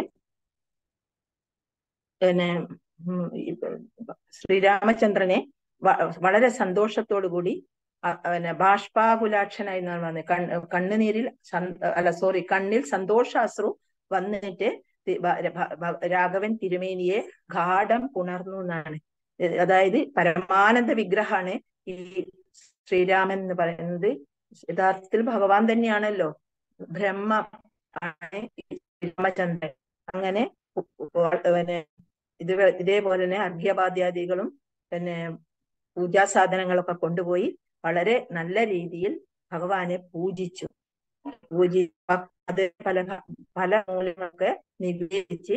പിന്നെ ഉം, ഈ ശ്രീരാമചന്ദ്രനെ വ- വളരെ സന്തോഷത്തോടു കൂടി അ- പിന്നെ ബാഷ്പാകുലാക്ഷനായി എന്നാണ് പറഞ്ഞത് കൺ കണ്ണുനീരിൽ സന്ത- അല്ല സോറി കണ്ണിൽ സന്തോഷാശ്രു വന്നിട്ട് തി- ഭ- ഭ- ഭ- രാഘവൻ തിരുമേനിയെ ഗാഠം പുണർന്നു എന്നാണ് ഏഹ് അതായത് പരമാനന്ദ വിഗ്രഹാണ് ഈ ശ്രീരാമൻ എന്ന് പറയുന്നത് യഥാർത്ഥത്തിൽ ഭഗവാൻ തന്നെയാണല്ലോ ബ്രഹ്മ ആണ് ഈ ശ്രീരാമചന്ദ്രൻ അങ്ങനെ ഉ- ഉ- പിന്നെ ഇത് ഇതേപോലെ തന്നെ അർഘ്യപാദ്യാദികളും പിന്നെ പൂജാ സാധനങ്ങളൊക്കെ കൊണ്ടുപോയി വളരെ നല്ല രീതിയിൽ ഭഗവാനെ പൂജിച്ചു പൂജി അത് പല പല മൂല്യങ്ങളൊക്കെ നിവേദിച്ച്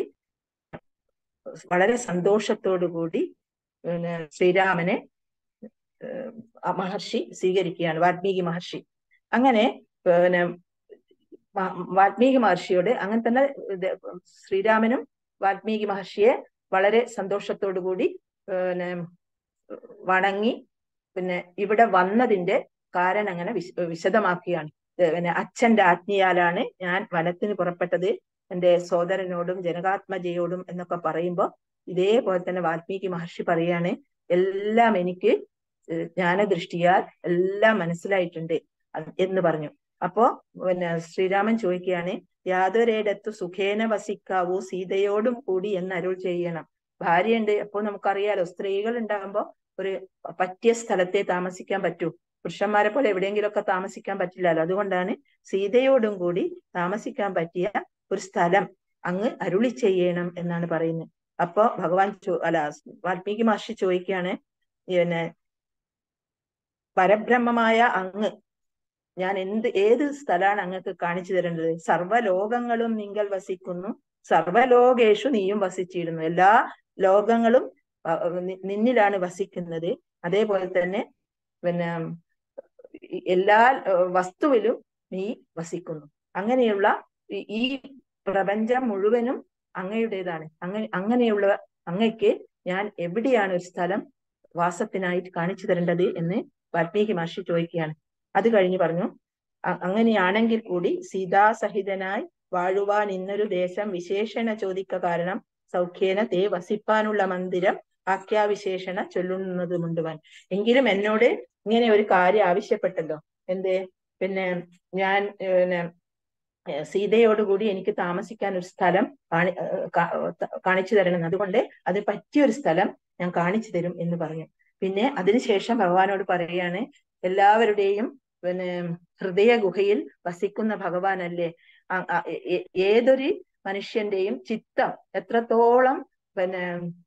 വളരെ സന്തോഷത്തോടു കൂടി പിന്നെ ശ്രീരാമനെ ഏഹ്, ആ മഹർഷി സ്വീകരിക്കുകയാണ് വാൽമീകി മഹർഷി അങ്ങനെ പിന്നെ മ- വാൽമീകി മഹർഷിയോട് അങ്ങനെ തന്നെ ഇത് ശ്രീരാമനും വാൽമീകി മഹർഷിയെ വളരെ സന്തോഷത്തോടു കൂടി പിന്നെ വണങ്ങി പിന്നെ ഇവിടെ വന്നതിന്റെ കാരണം അങ്ങനെ വിശ വിശദമാക്കുകയാണ് ഏ, പിന്നെ അച്ഛന്റെ ആജ്ഞയാലാണ് ഞാൻ വനത്തിന് പുറപ്പെട്ടത് എന്റെ സോദരനോടും ജനകാത്മജയോടും എന്നൊക്കെ പറയുമ്പോൾ ഇതേപോലെ തന്നെ വാൽമീകി മഹർഷി പറയാണ് എല്ലാം എനിക്ക് ഏ, ജ്ഞാനദൃഷ്ടിയാൽ എല്ലാം മനസ്സിലായിട്ടുണ്ട് അത് എന്ന് പറഞ്ഞു അപ്പോ പിന്നെ ശ്രീരാമൻ ചോദിക്കുകയാണ് യാതൊരിടത്തു സുഖേന വസിക്കാവൂ സീതയോടും കൂടി എന്ന് അരുൾ ചെയ്യണം ഭാര്യയുണ്ട് അപ്പോ നമുക്കറിയാലോ സ്ത്രീകൾ ഉണ്ടാകുമ്പോ ഒരു പറ്റിയ സ്ഥലത്തെ താമസിക്കാൻ പറ്റൂ പുരുഷന്മാരെ പോലെ എവിടെയെങ്കിലുമൊക്കെ താമസിക്കാൻ പറ്റില്ലല്ലോ അതുകൊണ്ടാണ് സീതയോടും കൂടി താമസിക്കാൻ പറ്റിയ ഒരു സ്ഥലം അങ്ങ് അരുളി ചെയ്യണം എന്നാണ് പറയുന്നത് അപ്പോ ഭഗവാൻ ചോ അല്ല വാൽമീകി മഹർഷി ചോദിക്കുകയാണ് പിന്നെ പരബ്രഹ്മമായ അങ്ങ് ഞാൻ എന്ത് ഏത് സ്ഥലമാണ് അങ്ങക്ക് കാണിച്ചു തരേണ്ടത് സർവ്വലോകങ്ങളും നിങ്ങൾ വസിക്കുന്നു സർവ്വലോകേഷു നീയും വസിച്ചിരുന്നു എല്ലാ ലോകങ്ങളും അ, നി- നിന്നിലാണ് വസിക്കുന്നത് അതേപോലെ തന്നെ പിന്നെ ഈ എല്ലാ ഏഹ്, വസ്തുവിലും നീ വസിക്കുന്നു അങ്ങനെയുള്ള ഈ- ഈ പ്രപഞ്ചം മുഴുവനും അങ്ങയുടേതാണ് അങ്ങനെ അങ്ങനെയുള്ള അങ്ങയ്ക്ക് ഞാൻ എവിടെയാണ് ഒരു സ്ഥലം വാസത്തിനായിട്ട് കാണിച്ചു തരേണ്ടത് എന്ന് വാൽമീകി മഹർഷി ചോദിക്കുകയാണ് അത് കഴിഞ്ഞ് പറഞ്ഞു "അ- അങ്ങനെയാണെങ്കിൽ കൂടി സീതാസഹിതനായി വാഴുവാൻ ഇന്നൊരു ദേശം വിശേഷണ ചോദിക്ക കാരണം സൗഖ്യേന തേ വസിപ്പാനുള്ള മന്ദിരം ആഖ്യാവിശേഷണ ചൊല്ലുന്നതുമുണ്ട് വൻ എങ്കിലും എന്നോട് ഇങ്ങനെ ഒരു കാര്യം ആവശ്യപ്പെട്ടല്ലോ എന്ത് പിന്നെ ഞാൻ ഏഹ്, പിന്നെ ഏഹ്, സീതയോടുകൂടി എനിക്ക് താമസിക്കാൻ ഒരു സ്ഥലം കാണി ഏഹ്, കാ- ത- കാണിച്ചു തരണം അതുകൊണ്ട് അത് പറ്റിയൊരു സ്ഥലം ഞാൻ കാണിച്ചു തരും എന്ന് പറഞ്ഞു പിന്നെ അതിനുശേഷം ഭഗവാനോട് പറയാണ് എല്ലാവരുടെയും പിന്നെ ഹൃദയ ഗുഹയിൽ വസിക്കുന്ന ഭഗവാനല്ലേ ആ- ആ- ഏ- ഏ- ഏതൊരു മനുഷ്യന്റെയും ചിത്തം എത്രത്തോളം പിന്നെ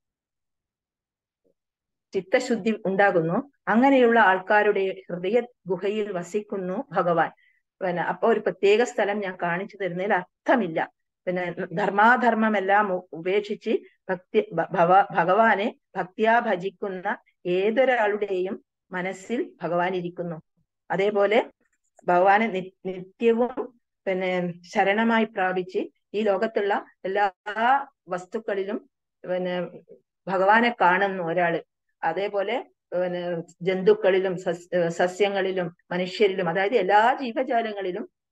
ചിത്തശുദ്ധി ഉണ്ടാകുന്നു അങ്ങനെയുള്ള ആൾക്കാരുടെ ഹൃദയ ഗുഹയിൽ വസിക്കുന്നു ഭഗവാൻ പിന്നെ അപ്പൊ ഒരു പ്രത്യേക സ്ഥലം ഞാൻ കാണിച്ചു തരുന്നതിൽ അർത്ഥമില്ല പിന്നെ ധർമാധർമ്മമെല്ലാം ഉ- ഉപേക്ഷിച്ച് ഭക്തി ഭ- ഭവ- ഭഗവാനെ ഭക്തിയാ ഭജിക്കുന്ന ഏതൊരാളുടെയും മനസ്സിൽ ഭഗവാൻ ഇരിക്കുന്നു അതേപോലെ ഭഗവാനെ നി- നിത്യവും പിന്നെ ശരണമായി പ്രാപിച്ച് ഈ ലോകത്തുള്ള എല്ലാ വസ്തുക്കളിലും പിന്നെ ഭഗവാനെ കാണുന്നു ഒരാള് അതേപോലെ പിന്നെ ജന്തുക്കളിലും സസ്- സസ്യങ്ങളിലും മനുഷ്യരിലും അതായത് എല്ലാ ജീവജാലങ്ങളിലും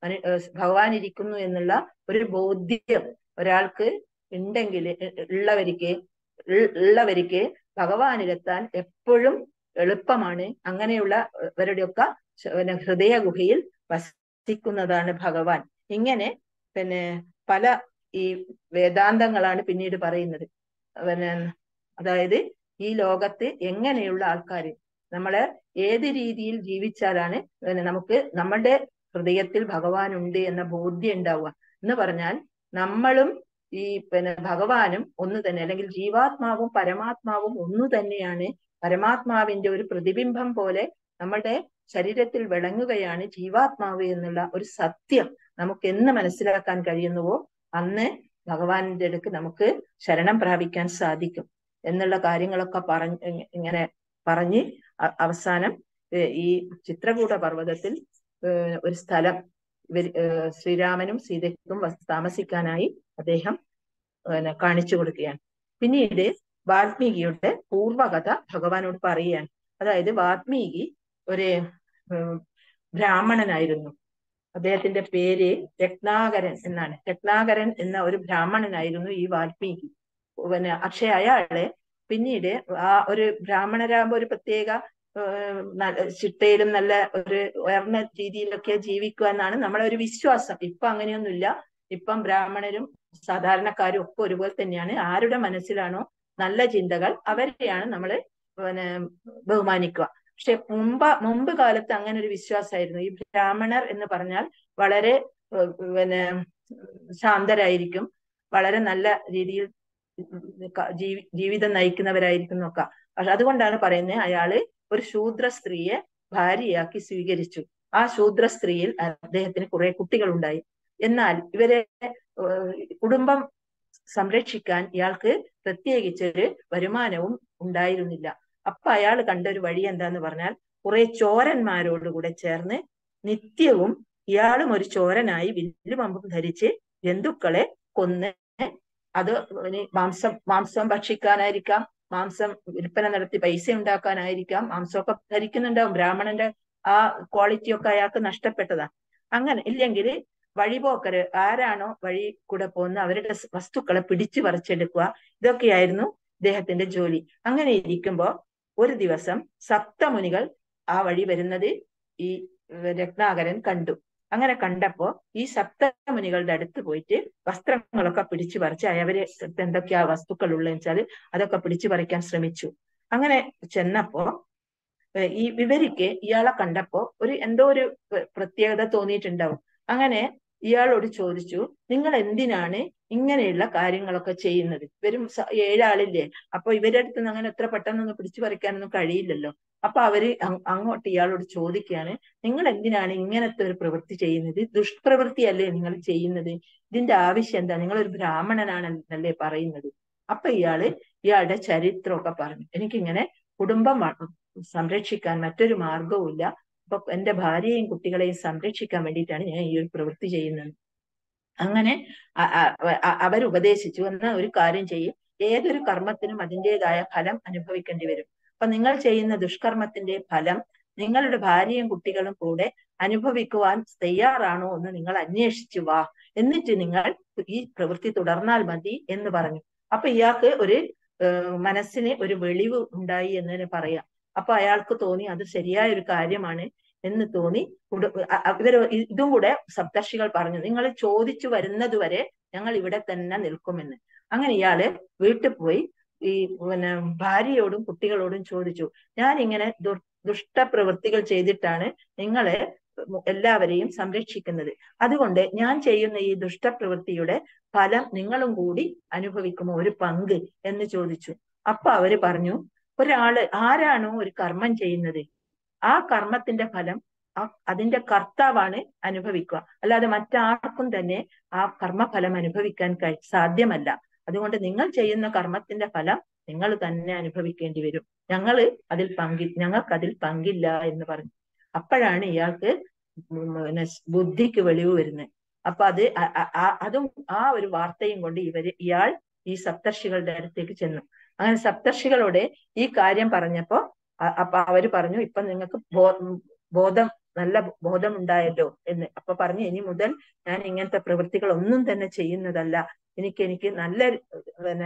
മനു- ഏഹ് ഭഗവാൻ ഇരിക്കുന്നു എന്നുള്ള ഒരു ബോധ്യം ഒരാൾക്ക് ഉണ്ടെങ്കിൽ ഉള്ളവർക്ക് ഉൾ- ഉള്ളവർക്ക് ഭഗവാനിലെത്താൻ എപ്പോഴും എളുപ്പമാണ് അങ്ങനെയുള്ള ഇവരുടെയൊക്കെ ശ- പിന്നെ ഹൃദയ ഗുഹയിൽ വസിക്കുന്നതാണ് ഭഗവാൻ ഇങ്ങനെ പിന്നെ പല ഈ വേദാന്തങ്ങളാണ് പിന്നീട് പറയുന്നത് പിന്നെ അതായത് ഈ ലോകത്ത് എങ്ങനെയുള്ള ആൾക്കാർ നമ്മളെ ഏത് രീതിയിൽ ജീവിച്ചാലാണ് പിന്നെ നമുക്ക് നമ്മളുടെ ഹൃദയത്തിൽ ഭഗവാൻ ഉണ്ട് എന്ന ബോധ്യം ഉണ്ടാവുക എന്ന് പറഞ്ഞാൽ നമ്മളും ഈ പിന്നെ ഭഗവാനും ഒന്ന് തന്നെ അല്ലെങ്കിൽ ജീവാത്മാവും പരമാത്മാവും ഒന്നു തന്നെയാണ് പരമാത്മാവിന്റെ ഒരു പ്രതിബിംബം പോലെ നമ്മളുടെ ശരീരത്തിൽ വിളങ്ങുകയാണ് ജീവാത്മാവ് എന്നുള്ള ഒരു സത്യം നമുക്ക് എന്ന് മനസ്സിലാക്കാൻ കഴിയുന്നുവോ അന്ന് ഭഗവാന്റെ അടുക്ക് നമുക്ക് ശരണം പ്രാപിക്കാൻ സാധിക്കും എന്നുള്ള കാര്യങ്ങളൊക്കെ പറഞ്ഞ് ഇങ്ങനെ പറഞ്ഞ് അ- അവസാനം ഏഹ് ഈ ചിത്രകൂട പർവ്വതത്തിൽ ഏഹ് ഒരു സ്ഥലം ഇവർ ഏഹ് ശ്രീരാമനും സീതയ്ക്കും വസ് താമസിക്കാനായി അദ്ദേഹം പിന്നെ കാണിച്ചു കൊടുക്കുകയാണ് പിന്നീട് വാൽമീകിയുടെ പൂർവകഥ ഭഗവാനോട് പറയുകയാണ് അതായത് വാൽമീകി ഒരു ഉം, ബ്രാഹ്മണനായിരുന്നു അദ്ദേഹത്തിന്റെ പേര് രത്നാകരൻ എന്നാണ് രത്നാകരൻ എന്ന ഒരു ബ്രാഹ്മണനായിരുന്നു ഈ വാൽമീകി പിന്നെ പക്ഷെ അയാള് പിന്നീട് ആ ഒരു ബ്രാഹ്മണരാകുമ്പോ ഒരു പ്രത്യേക ഏഹ്, നല്ല ചിട്ടയിലും നല്ല ഒരു ഉയർന്ന രീതിയിലൊക്കെ ജീവിക്കുക എന്നാണ് നമ്മളെ ഒരു വിശ്വാസം ഇപ്പൊ അങ്ങനെയൊന്നുമില്ല ഇപ്പം ബ്രാഹ്മണരും സാധാരണക്കാരും ഒക്കെ ഒരുപോലെ തന്നെയാണ് ആരുടെ മനസ്സിലാണോ നല്ല ചിന്തകൾ അവരെയാണ് നമ്മൾ പിന്നെ ബഹുമാനിക്കുക പക്ഷെ മുമ്പ് മുമ്പ് കാലത്ത് അങ്ങനെ ഒരു വിശ്വാസമായിരുന്നു ഈ ബ്രാഹ്മണർ എന്ന് പറഞ്ഞാൽ വളരെ ഏഹ്, പിന്നെ ശാന്തരായിരിക്കും വളരെ നല്ല രീതിയിൽ ക- ജീവി- ജീവിതം നയിക്കുന്നവരായിരിക്കും എന്നൊക്കെ പക്ഷെ അതുകൊണ്ടാണ് പറയുന്നത് അയാള് ഒരു ശൂദ്ര സ്ത്രീയെ ഭാര്യയാക്കി സ്വീകരിച്ചു ആ ശൂദ്ര സ്ത്രീയിൽ അദ്ദേഹത്തിന് കുറെ കുട്ടികൾ ഉണ്ടായി എന്നാൽ ഇവരെ ഏഹ്, കുടുംബം സംരക്ഷിക്കാൻ ഇയാൾക്ക് പ്രത്യേകിച്ചൊരു വരുമാനവും ഉണ്ടായിരുന്നില്ല അപ്പൊ അയാൾ കണ്ട ഒരു വഴി എന്താന്ന് പറഞ്ഞാൽ കുറെ ചോരന്മാരോടുകൂടെ ചേർന്ന് നിത്യവും ഇയാളും ഒരു ചോരനായി വില്ലുമമ്പും ധരിച്ച് ജന്തുക്കളെ കൊന്ന് അത് ഇനി മാംസം മാംസം ഭക്ഷിക്കാനായിരിക്കാം മാംസം വിൽപ്പന നടത്തി പൈസ ഉണ്ടാക്കാനായിരിക്കാം മാംസമൊക്കെ ധരിക്കുന്നുണ്ടാവും ബ്രാഹ്മണന്റെ ആ ക്വാളിറ്റി ഒക്കെ അയാൾക്ക് നഷ്ടപ്പെട്ടതാണ് അങ്ങനെ ഇല്ലെങ്കിൽ വഴിപോക്കര് ആരാണോ വഴി കൂടെ പോകുന്ന അവരുടെ സ് വസ്തുക്കളെ പിടിച്ചു പറിച്ചെടുക്കുക ഇതൊക്കെയായിരുന്നു ഇദ്ദേഹത്തിന്റെ ജോലി അങ്ങനെ ഇരിക്കുമ്പോ ഒരു ദിവസം സപ്തമുനികൾ ആ വഴി വരുന്നത് ഈ രത്നാകരൻ കണ്ടു അങ്ങനെ കണ്ടപ്പോ ഈ സപ്തമുനികളുടെ അടുത്ത് പോയിട്ട് വസ്ത്രങ്ങളൊക്കെ പിടിച്ചു പറിച്ച് അവരെ അടുത്ത് എന്തൊക്കെയാ വസ്തുക്കൾ ഉള്ളതെന്ന് വെച്ചാല് അതൊക്കെ പിടിച്ചു പറിക്കാൻ ശ്രമിച്ചു അങ്ങനെ ചെന്നപ്പോ ഏഹ് ഈ വിവരിക്ക് ഇയാളെ കണ്ടപ്പോ ഒരു എന്തോ ഒരു പ്ര- പ്രത്യേകത തോന്നിയിട്ടുണ്ടാവും അങ്ങനെ ഇയാളോട് ചോദിച്ചു നിങ്ങൾ എന്തിനാണ് ഇങ്ങനെയുള്ള കാര്യങ്ങളൊക്കെ ചെയ്യുന്നത് ഇവരും സ- ഏഴാളില്ലേ അപ്പൊ ഇവരുടെ അടുത്ത് നിന്ന് അങ്ങനെ എത്ര പെട്ടെന്നൊന്നും പിടിച്ചു പറിക്കാനൊന്നും കഴിയില്ലല്ലോ അപ്പൊ അവര് അങ് അങ്ങോട്ട് ഇയാളോട് ചോദിക്കുകയാണ് നിങ്ങൾ എന്തിനാണ് ഇങ്ങനത്തെ ഒരു പ്രവൃത്തി ചെയ്യുന്നത് ദുഷ്പ്രവൃത്തിയല്ലേ നിങ്ങൾ ചെയ്യുന്നത് ഇതിന്റെ ആവശ്യം എന്താ നിങ്ങൾ ഒരു ബ്രാഹ്മണനാണെന്നല്ലേ പറയുന്നത് അപ്പൊ ഇയാള് ഇയാളുടെ ചരിത്രമൊക്കെ പറഞ്ഞു എനിക്കിങ്ങനെ കുടുംബം വ- സംരക്ഷിക്കാൻ മറ്റൊരു മാർഗവും ഇല്ല അപ്പൊ എന്റെ ഭാര്യയെയും കുട്ടികളെയും സംരക്ഷിക്കാൻ വേണ്ടിയിട്ടാണ് ഞാൻ ഈ ഒരു പ്രവൃത്തി ചെയ്യുന്നത് അങ്ങനെ അ- അ- അ- അവരുപദേശിച്ചു എന്ന ഒരു കാര്യം ചെയ്യും ഏതൊരു കർമ്മത്തിനും അതിൻ്റെതായ ഫലം അനുഭവിക്കേണ്ടി വരും അപ്പൊ നിങ്ങൾ ചെയ്യുന്ന ദുഷ്കർമ്മത്തിന്റെ ഫലം നിങ്ങളുടെ ഭാര്യയും കുട്ടികളും കൂടെ അനുഭവിക്കുവാൻ തയ്യാറാണോ എന്ന് നിങ്ങൾ അന്വേഷിച്ചു വാ എന്നിട്ട് നിങ്ങൾ ഈ പ്രവൃത്തി തുടർന്നാൽ മതി എന്ന് പറഞ്ഞു അപ്പൊ ഇയാൾക്ക് ഒരു ഏഹ് മനസ്സിന് ഒരു വെളിവ് ഉണ്ടായി എന്ന് തന്നെ പറയാം അപ്പൊ അയാൾക്ക് തോന്നി അത് ശരിയായ ഒരു കാര്യമാണ് എന്ന് തോന്നി കുടു- അ- അ- ഇവര് ഇ- ഇതും കൂടെ സപ്തർഷികൾ പറഞ്ഞു നിങ്ങൾ ചോദിച്ചു വരുന്നത് വരെ ഞങ്ങൾ ഇവിടെ തന്നെ നിൽക്കുമെന്ന് അങ്ങനെ ഇയാള് വീട്ടിൽ പോയി ഈ പിന്നെ ഭാര്യയോടും കുട്ടികളോടും ചോദിച്ചു ഞാൻ ഇങ്ങനെ ദുർ- ദുഷ്ടപ്രവൃത്തികൾ ചെയ്തിട്ടാണ് നിങ്ങളെ എല്ലാവരെയും സംരക്ഷിക്കുന്നത് അതുകൊണ്ട് ഞാൻ ചെയ്യുന്ന ഈ ദുഷ്ടപ്രവൃത്തിയുടെ ഫലം നിങ്ങളും കൂടി അനുഭവിക്കുമോ ഒരു പങ്ക് എന്ന് ചോദിച്ചു അപ്പൊ അവര് പറഞ്ഞു ഒരാള് ആരാണോ ഒരു കർമ്മം ചെയ്യുന്നത് ആ കർമ്മത്തിന്റെ ഫലം ആ അതിന്റെ കർത്താവാണ് അനുഭവിക്കുക അല്ലാതെ മറ്റാർക്കും തന്നെ ആ കർമ്മഫലം അനുഭവിക്കാൻ കഴി സാധ്യമല്ല അതുകൊണ്ട് നിങ്ങൾ ചെയ്യുന്ന കർമ്മത്തിന്റെ ഫലം നിങ്ങൾ തന്നെ അനുഭവിക്കേണ്ടി വരും ഞങ്ങള് അതിൽ പങ്കി ഞങ്ങൾക്ക് അതിൽ പങ്കില്ല എന്ന് പറഞ്ഞു അപ്പോഴാണ് ഇയാൾക്ക് ഉം പിന്നെ ബുദ്ധിക്ക് വെളിവ് വരുന്നത് അപ്പൊ അത് അ- അ- ആ- അതും ആ ഒരു വാർത്തയും കൊണ്ട് ഇവര് ഇയാൾ ഈ സപ്തർഷികളുടെ അടുത്തേക്ക് ചെന്നു അങ്ങനെ സപ്തർഷികളോട് ഈ കാര്യം പറഞ്ഞപ്പോ അ- അപ്പൊ അവര് പറഞ്ഞു ഇപ്പൊ നിങ്ങൾക്ക് ബോ- ബോധം നല്ല ബോധമുണ്ടായല്ലോ എന്ന് അപ്പൊ പറഞ്ഞു ഇനി മുതൽ ഞാൻ ഇങ്ങനത്തെ പ്രവൃത്തികൾ ഒന്നും തന്നെ ചെയ്യുന്നതല്ല എനിക്ക് എനിക്ക് നല്ല പിന്നെ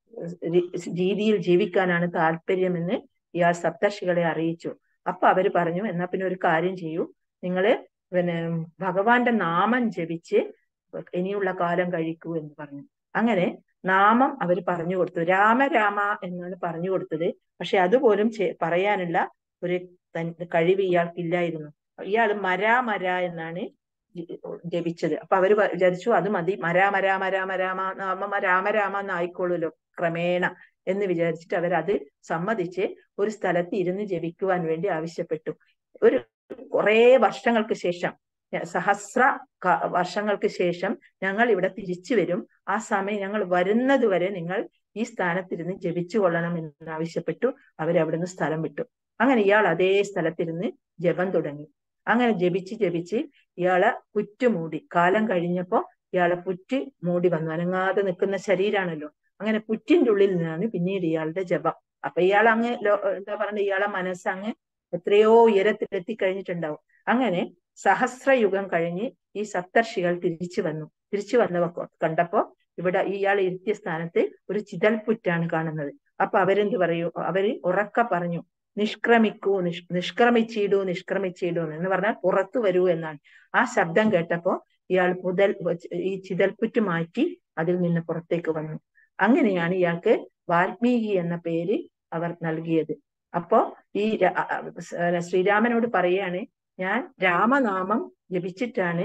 രി- രീതിയിൽ ജീവിക്കാനാണ് താല്പര്യമെന്ന് ഇയാൾ സപ്തർഷികളെ അറിയിച്ചു അപ്പൊ അവര് പറഞ്ഞു എന്നാ പിന്നെ ഒരു കാര്യം ചെയ്യൂ നിങ്ങള് പിന്നെ ഭഗവാന്റെ നാമം ജപിച്ച് ഇനിയുള്ള കാലം കഴിക്കൂ എന്ന് പറഞ്ഞു അങ്ങനെ നാമം അവർ പറഞ്ഞു കൊടുത്തു രാമ രാമ എന്നാണ് പറഞ്ഞു കൊടുത്തത് പക്ഷെ അതുപോലും ചെ- പറയാനുള്ള ഒരു തൻ- കഴിവ് ഇയാൾക്കില്ലായിരുന്നു ഇയാൾ മരാ മര എന്നാണ് ജി- ജപിച്ചത് അപ്പൊ അവര് പ- വിചാരിച്ചു അത് മതി മരാ മരാ മരാ മരാമ നാമ രാമ രാമ എന്നായിക്കോളൂല്ലോ ക്രമേണ എന്ന് വിചാരിച്ചിട്ട് അവരത് സമ്മതിച്ച് ഒരു സ്ഥലത്ത് ഇരുന്ന് ജപിക്കുവാൻ വേണ്ടി ആവശ്യപ്പെട്ടു ഒരു കുറെ വർഷങ്ങൾക്ക് ശേഷം ഞ- സഹസ്ര ക- വർഷങ്ങൾക്ക് ശേഷം ഞങ്ങൾ ഇവിടെ തിരിച്ചു വരും ആ സമയം ഞങ്ങൾ വരുന്നത് വരെ നിങ്ങൾ ഈ സ്ഥാനത്തിരുന്ന് ജപിച്ചു കൊള്ളണം എന്ന് ആവശ്യപ്പെട്ടു അവരവിടുന്ന് സ്ഥലം വിട്ടു അങ്ങനെ ഇയാൾ അതേ സ്ഥലത്തിരുന്ന് ജപം തുടങ്ങി അങ്ങനെ ജപിച്ച് ജപിച്ച് ഇയാളെ പുറ്റ് മൂടി കാലം കഴിഞ്ഞപ്പോ ഇയാളെ പുറ്റ് മൂടി വന്നു അനങ്ങാതെ നിൽക്കുന്ന ശരീരാണല്ലോ അങ്ങനെ പുറ്റിന്റെ ഉള്ളിൽ നിന്നാണ് പിന്നീട് ഇയാളുടെ ജപം അപ്പൊ ഇയാൾ അങ്ങ് ലോ- എന്താ പറയുക ഇയാളെ മനസ്സ് അങ്ങ് എത്രയോ ഉയരത്തിൽ എത്തിക്കഴിഞ്ഞിട്ടുണ്ടാവും അങ്ങനെ സഹസ്രയുഗം കഴിഞ്ഞ് ഈ സപ്തർഷികൾ തിരിച്ചു വന്നു തിരിച്ചു വന്നവ കണ്ടപ്പോ ഇവിടെ ഇയാൾ ഇരുത്തിയ സ്ഥാനത്ത് ഒരു ചിതൽപുറ്റാണ് കാണുന്നത് അപ്പൊ അവരെന്ത് പറയൂ അവര് ഉറക്ക പറഞ്ഞു നിഷ്ക്രമിക്കൂ നിഷ് നിഷ്ക്രമിച്ചിടൂ നിഷ്ക്രമിച്ചിടൂ എന്ന് പറഞ്ഞാൽ പുറത്തു വരൂ എന്നാണ് ആ ശബ്ദം കേട്ടപ്പോ ഇയാൾ പുതൽ ഈ ചിതൽപുറ്റ് മാറ്റി അതിൽ നിന്ന് പുറത്തേക്ക് വന്നു അങ്ങനെയാണ് ഇയാൾക്ക് വാൽമീകി എന്ന പേര് അവർ നൽകിയത് അപ്പോ ഈ ര- അ- അ- സ് ശ്രീരാമനോട് പറയാണ് ഞാൻ രാമനാമം ജപിച്ചിട്ടാണ്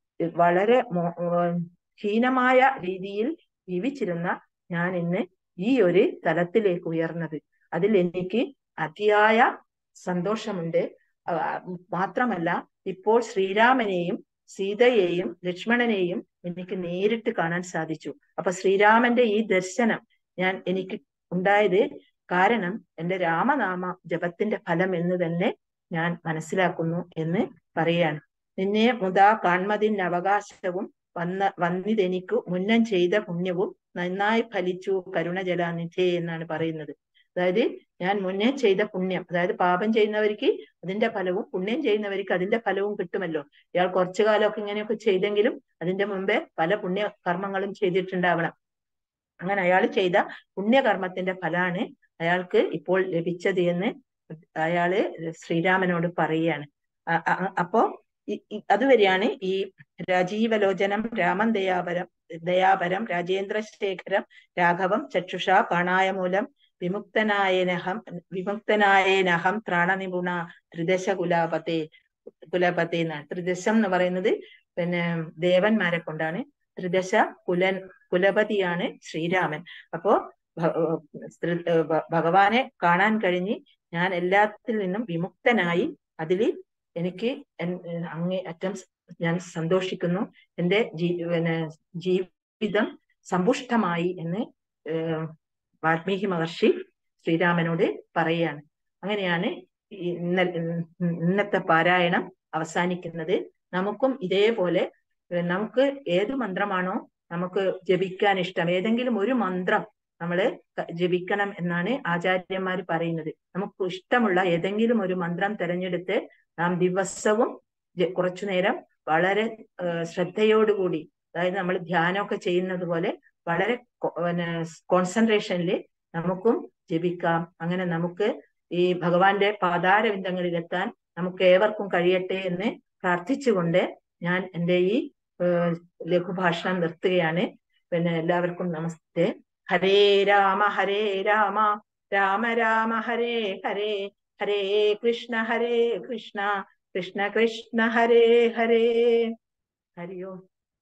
വളരെ മോ- ഏർ ഹീനമായ രീതിയിൽ ജീവിച്ചിരുന്ന ഞാൻ ഇന്ന് ഈ ഒരു തലത്തിലേക്ക് ഉയർന്നത് അതിൽ എനിക്ക് അതിയായ സന്തോഷമുണ്ട് ആ, മാത്രമല്ല ഇപ്പോൾ ശ്രീരാമനെയും സീതയെയും ലക്ഷ്മണനെയും എനിക്ക് നേരിട്ട് കാണാൻ സാധിച്ചു അപ്പൊ ശ്രീരാമന്റെ ഈ ദർശനം ഞാൻ എനിക്ക് ഉണ്ടായത് കാരണം എന്റെ രാമനാമ ജപത്തിന്റെ ഫലം എന്ന് തന്നെ ഞാൻ മനസ്സിലാക്കുന്നു എന്ന് പറയാണ് നിന്നെ മുതാ കാൺമതിൻ അവകാശവും വന്ന വന്നിതെനിക്കു മുന്നം ചെയ്ത പുണ്യവും നന്നായി ഫലിച്ചു കരുണജലാനിധേ എന്നാണ് പറയുന്നത് അതായത് ഞാൻ മുന്നേ ചെയ്ത പുണ്യം അതായത് പാപം ചെയ്യുന്നവർക്ക് അതിന്റെ ഫലവും പുണ്യം ചെയ്യുന്നവർക്ക് അതിന്റെ ഫലവും കിട്ടുമല്ലോ ഇയാൾ കുറച്ചു കാലമൊക്കെ ഇങ്ങനെയൊക്കെ ചെയ്തെങ്കിലും അതിന്റെ മുമ്പേ പല പുണ്യ കർമ്മങ്ങളും ചെയ്തിട്ടുണ്ടാവണം അങ്ങനെ അയാൾ ചെയ്ത പുണ്യകർമ്മത്തിന്റെ ഫലാണ് അയാൾക്ക് ഇപ്പോൾ ലഭിച്ചത് എന്ന് അയാള് ശ്രീരാമനോട് പറയുകയാണ് അ- അ- അപ്പോ ഇ- ഇ- അതുവരെയാണ് ഈ രാജീവലോചനം രാമൻ ദയാപരം ദയാപരം രാജേന്ദ്രശേഖരം രാഘവം ചക്ഷുഷ കാണായമൂലം വിമുക്തനായനഹം വിമുക്തനായനഹം ത്രാണനിപുണ ത്രിദശ കുലാപത്തെ കുലപത്തെ എന്നാണ് ത്രിദശം എന്ന് പറയുന്നത് പിന്നെ ദേവന്മാരെ കൊണ്ടാണ് ത്രിദശ കുലൻ കുലപതിയാണ് ശ്രീരാമൻ അപ്പോ ഭ- സ്ത്രീ- ഭ- ഭഗവാനെ കാണാൻ കഴിഞ്ഞ് ഞാൻ എല്ലാത്തിൽ നിന്നും വിമുക്തനായി അതില് എനിക്ക് എൻ- അങ്ങേ അറ്റം ഞാൻ സന്തോഷിക്കുന്നു എന്റെ ജീ പിന്നെ ജീവിതം സമ്പുഷ്ടമായി എന്ന് ഏഹ് വാൽമീകി മഹർഷി ശ്രീരാമനോട് പറയുകയാണ് അങ്ങനെയാണ് ഈ ഇന്ന ഇന്നത്തെ പാരായണം അവസാനിക്കുന്നത് നമുക്കും ഇതേപോലെ ഏഹ് നമുക്ക് ഏത് മന്ത്രമാണോ നമുക്ക് ജപിക്കാൻ ഇഷ്ടം ഏതെങ്കിലും ഒരു മന്ത്രം നമ്മള് ക- ജപിക്കണം എന്നാണ് ആചാര്യന്മാർ പറയുന്നത് നമുക്ക് ഇഷ്ടമുള്ള ഏതെങ്കിലും ഒരു മന്ത്രം തിരഞ്ഞെടുത്ത് നാം ദിവസവും ജ- കുറച്ചു നേരം വളരെ ഏഹ് ശ്രദ്ധയോടുകൂടി അതായത് നമ്മൾ ധ്യാനമൊക്കെ ചെയ്യുന്നത് പോലെ വളരെ കൊ- പിന്നെ കോൺസെൻട്രേഷനിൽ നമുക്കും ജപിക്കാം അങ്ങനെ നമുക്ക് ഈ ഭഗവാന്റെ പാതാരവിന്ദങ്ങളിൽ എത്താൻ നമുക്ക് ഏവർക്കും കഴിയട്ടെ എന്ന് പ്രാർത്ഥിച്ചുകൊണ്ട് ഞാൻ എൻ്റെ ഈ ഏഹ് ലഘുഭാഷണം നിർത്തുകയാണ് പിന്നെ എല്ലാവർക്കും നമസ്തേ ഹരേ രാമ ഹരേ രാമ രാമ രാമ ഹരേ ഹരേ ഹരേ കൃഷ്ണ ഹരേ കൃഷ്ണ കൃഷ്ണ കൃഷ്ണ ഹരേ ഹരേ ഹരിയോ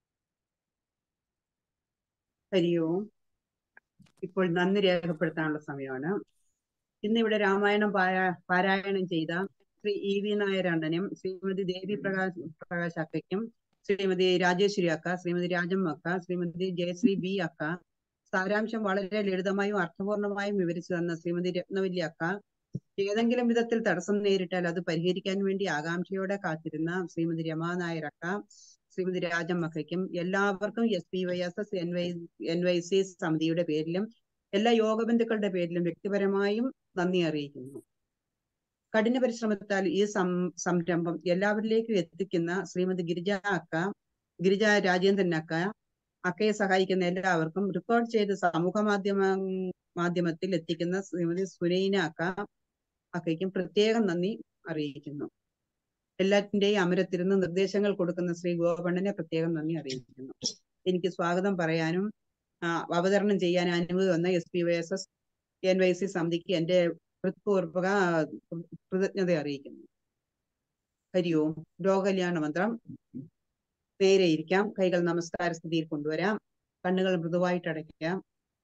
ഹരിയോ ഇപ്പോൾ നന്ദി രേഖപ്പെടുത്താനുള്ള സമയമാണ് ഇന്നിവിടെ രാമായണം പാരാ- പാരായണം ചെയ്ത ശ്രീ ഇ വി നായരണ്ണനും ശ്രീമതി ദേവി പ്രകാശ് പ്രകാശ് അക്കയ്ക്കും ശ്രീമതി രാജേശ്വരി അക്ക ശ്രീമതി രാജമ്മ അക്ക ശ്രീമതി ജയശ്രീ ബി അക്ക സാരാംശം വളരെ ലളിതമായും അർത്ഥപൂർണമായും വിവരിച്ചു തന്ന ശ്രീമതി രത്നവല്ലി അക്ക ഏതെങ്കിലും വിധത്തിൽ തടസ്സം നേരിട്ടാൽ അത് പരിഹരിക്കാൻ വേണ്ടി ആകാംക്ഷയോടെ കാത്തിരുന്ന ശ്രീമതി രമാ നായർ അക്ക ശ്രീമതി രാജമ്മക്കയ്ക്കും എല്ലാവർക്കും S P Y S S N Y N Y C സമിതിയുടെ പേരിലും എല്ലാ യോഗബന്ധുക്കളുടെ പേരിലും വ്യക്തിപരമായും നന്ദി അറിയിക്കുന്നു കഠിന പരിശ്രമത്താൽ ഈ സം സംരംഭം എല്ലാവരിലേക്കും എത്തിക്കുന്ന ശ്രീമതി ഗിരിജ അക്ക ഗിരിജ രാജേന്ദ്രൻ അക്ക അക്കയെ സഹായിക്കുന്ന എല്ലാവർക്കും റെക്കോർഡ് ചെയ്ത് സമൂഹ മാധ്യമ മാധ്യമത്തിൽ എത്തിക്കുന്ന ശ്രീമതി സുനൈന അക്ക അക്കയ്ക്കും പ്രത്യേകം നന്ദി അറിയിക്കുന്നു എല്ലാറ്റിന്റെയും അമരത്തിരുന്ന് നിർദ്ദേശങ്ങൾ കൊടുക്കുന്ന ശ്രീ ഗോപണ്ണനെ പ്രത്യേകം നന്ദി അറിയിക്കുന്നു എനിക്ക് സ്വാഗതം പറയാനും ആ, അവതരണം ചെയ്യാൻ അനുമതി വന്ന S P Y S S N Y C സമിതിക്ക് എന്റെ ഹൃത്പൂർവക കൃതജ്ഞത അറിയിക്കുന്നു ഹരി ഓം ലോകകല്യാണ മന്ത്രം നേരെ ഇരിക്കാം കൈകൾ നമസ്കാര സ്ഥിതിയിൽ കൊണ്ടുവരാം കണ്ണുകൾ മൃദുവായിട്ട് അടയ്ക്കാം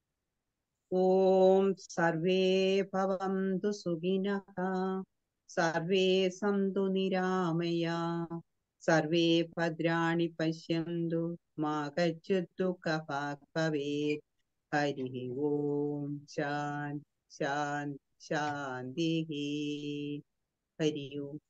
ഓം സർവേ ഭവന്തു സുഖിനഃ സർവേ സന്തു നിരാമയ സർവേ ഭദ്രാണി പശ്യന്തു മാ കശ്ചിത് ദുഃഖഭാഗ് ഭവേത് ഹരി ഓം ശാന്തി ശാന്തി ശാന്തി ഹരി ഓം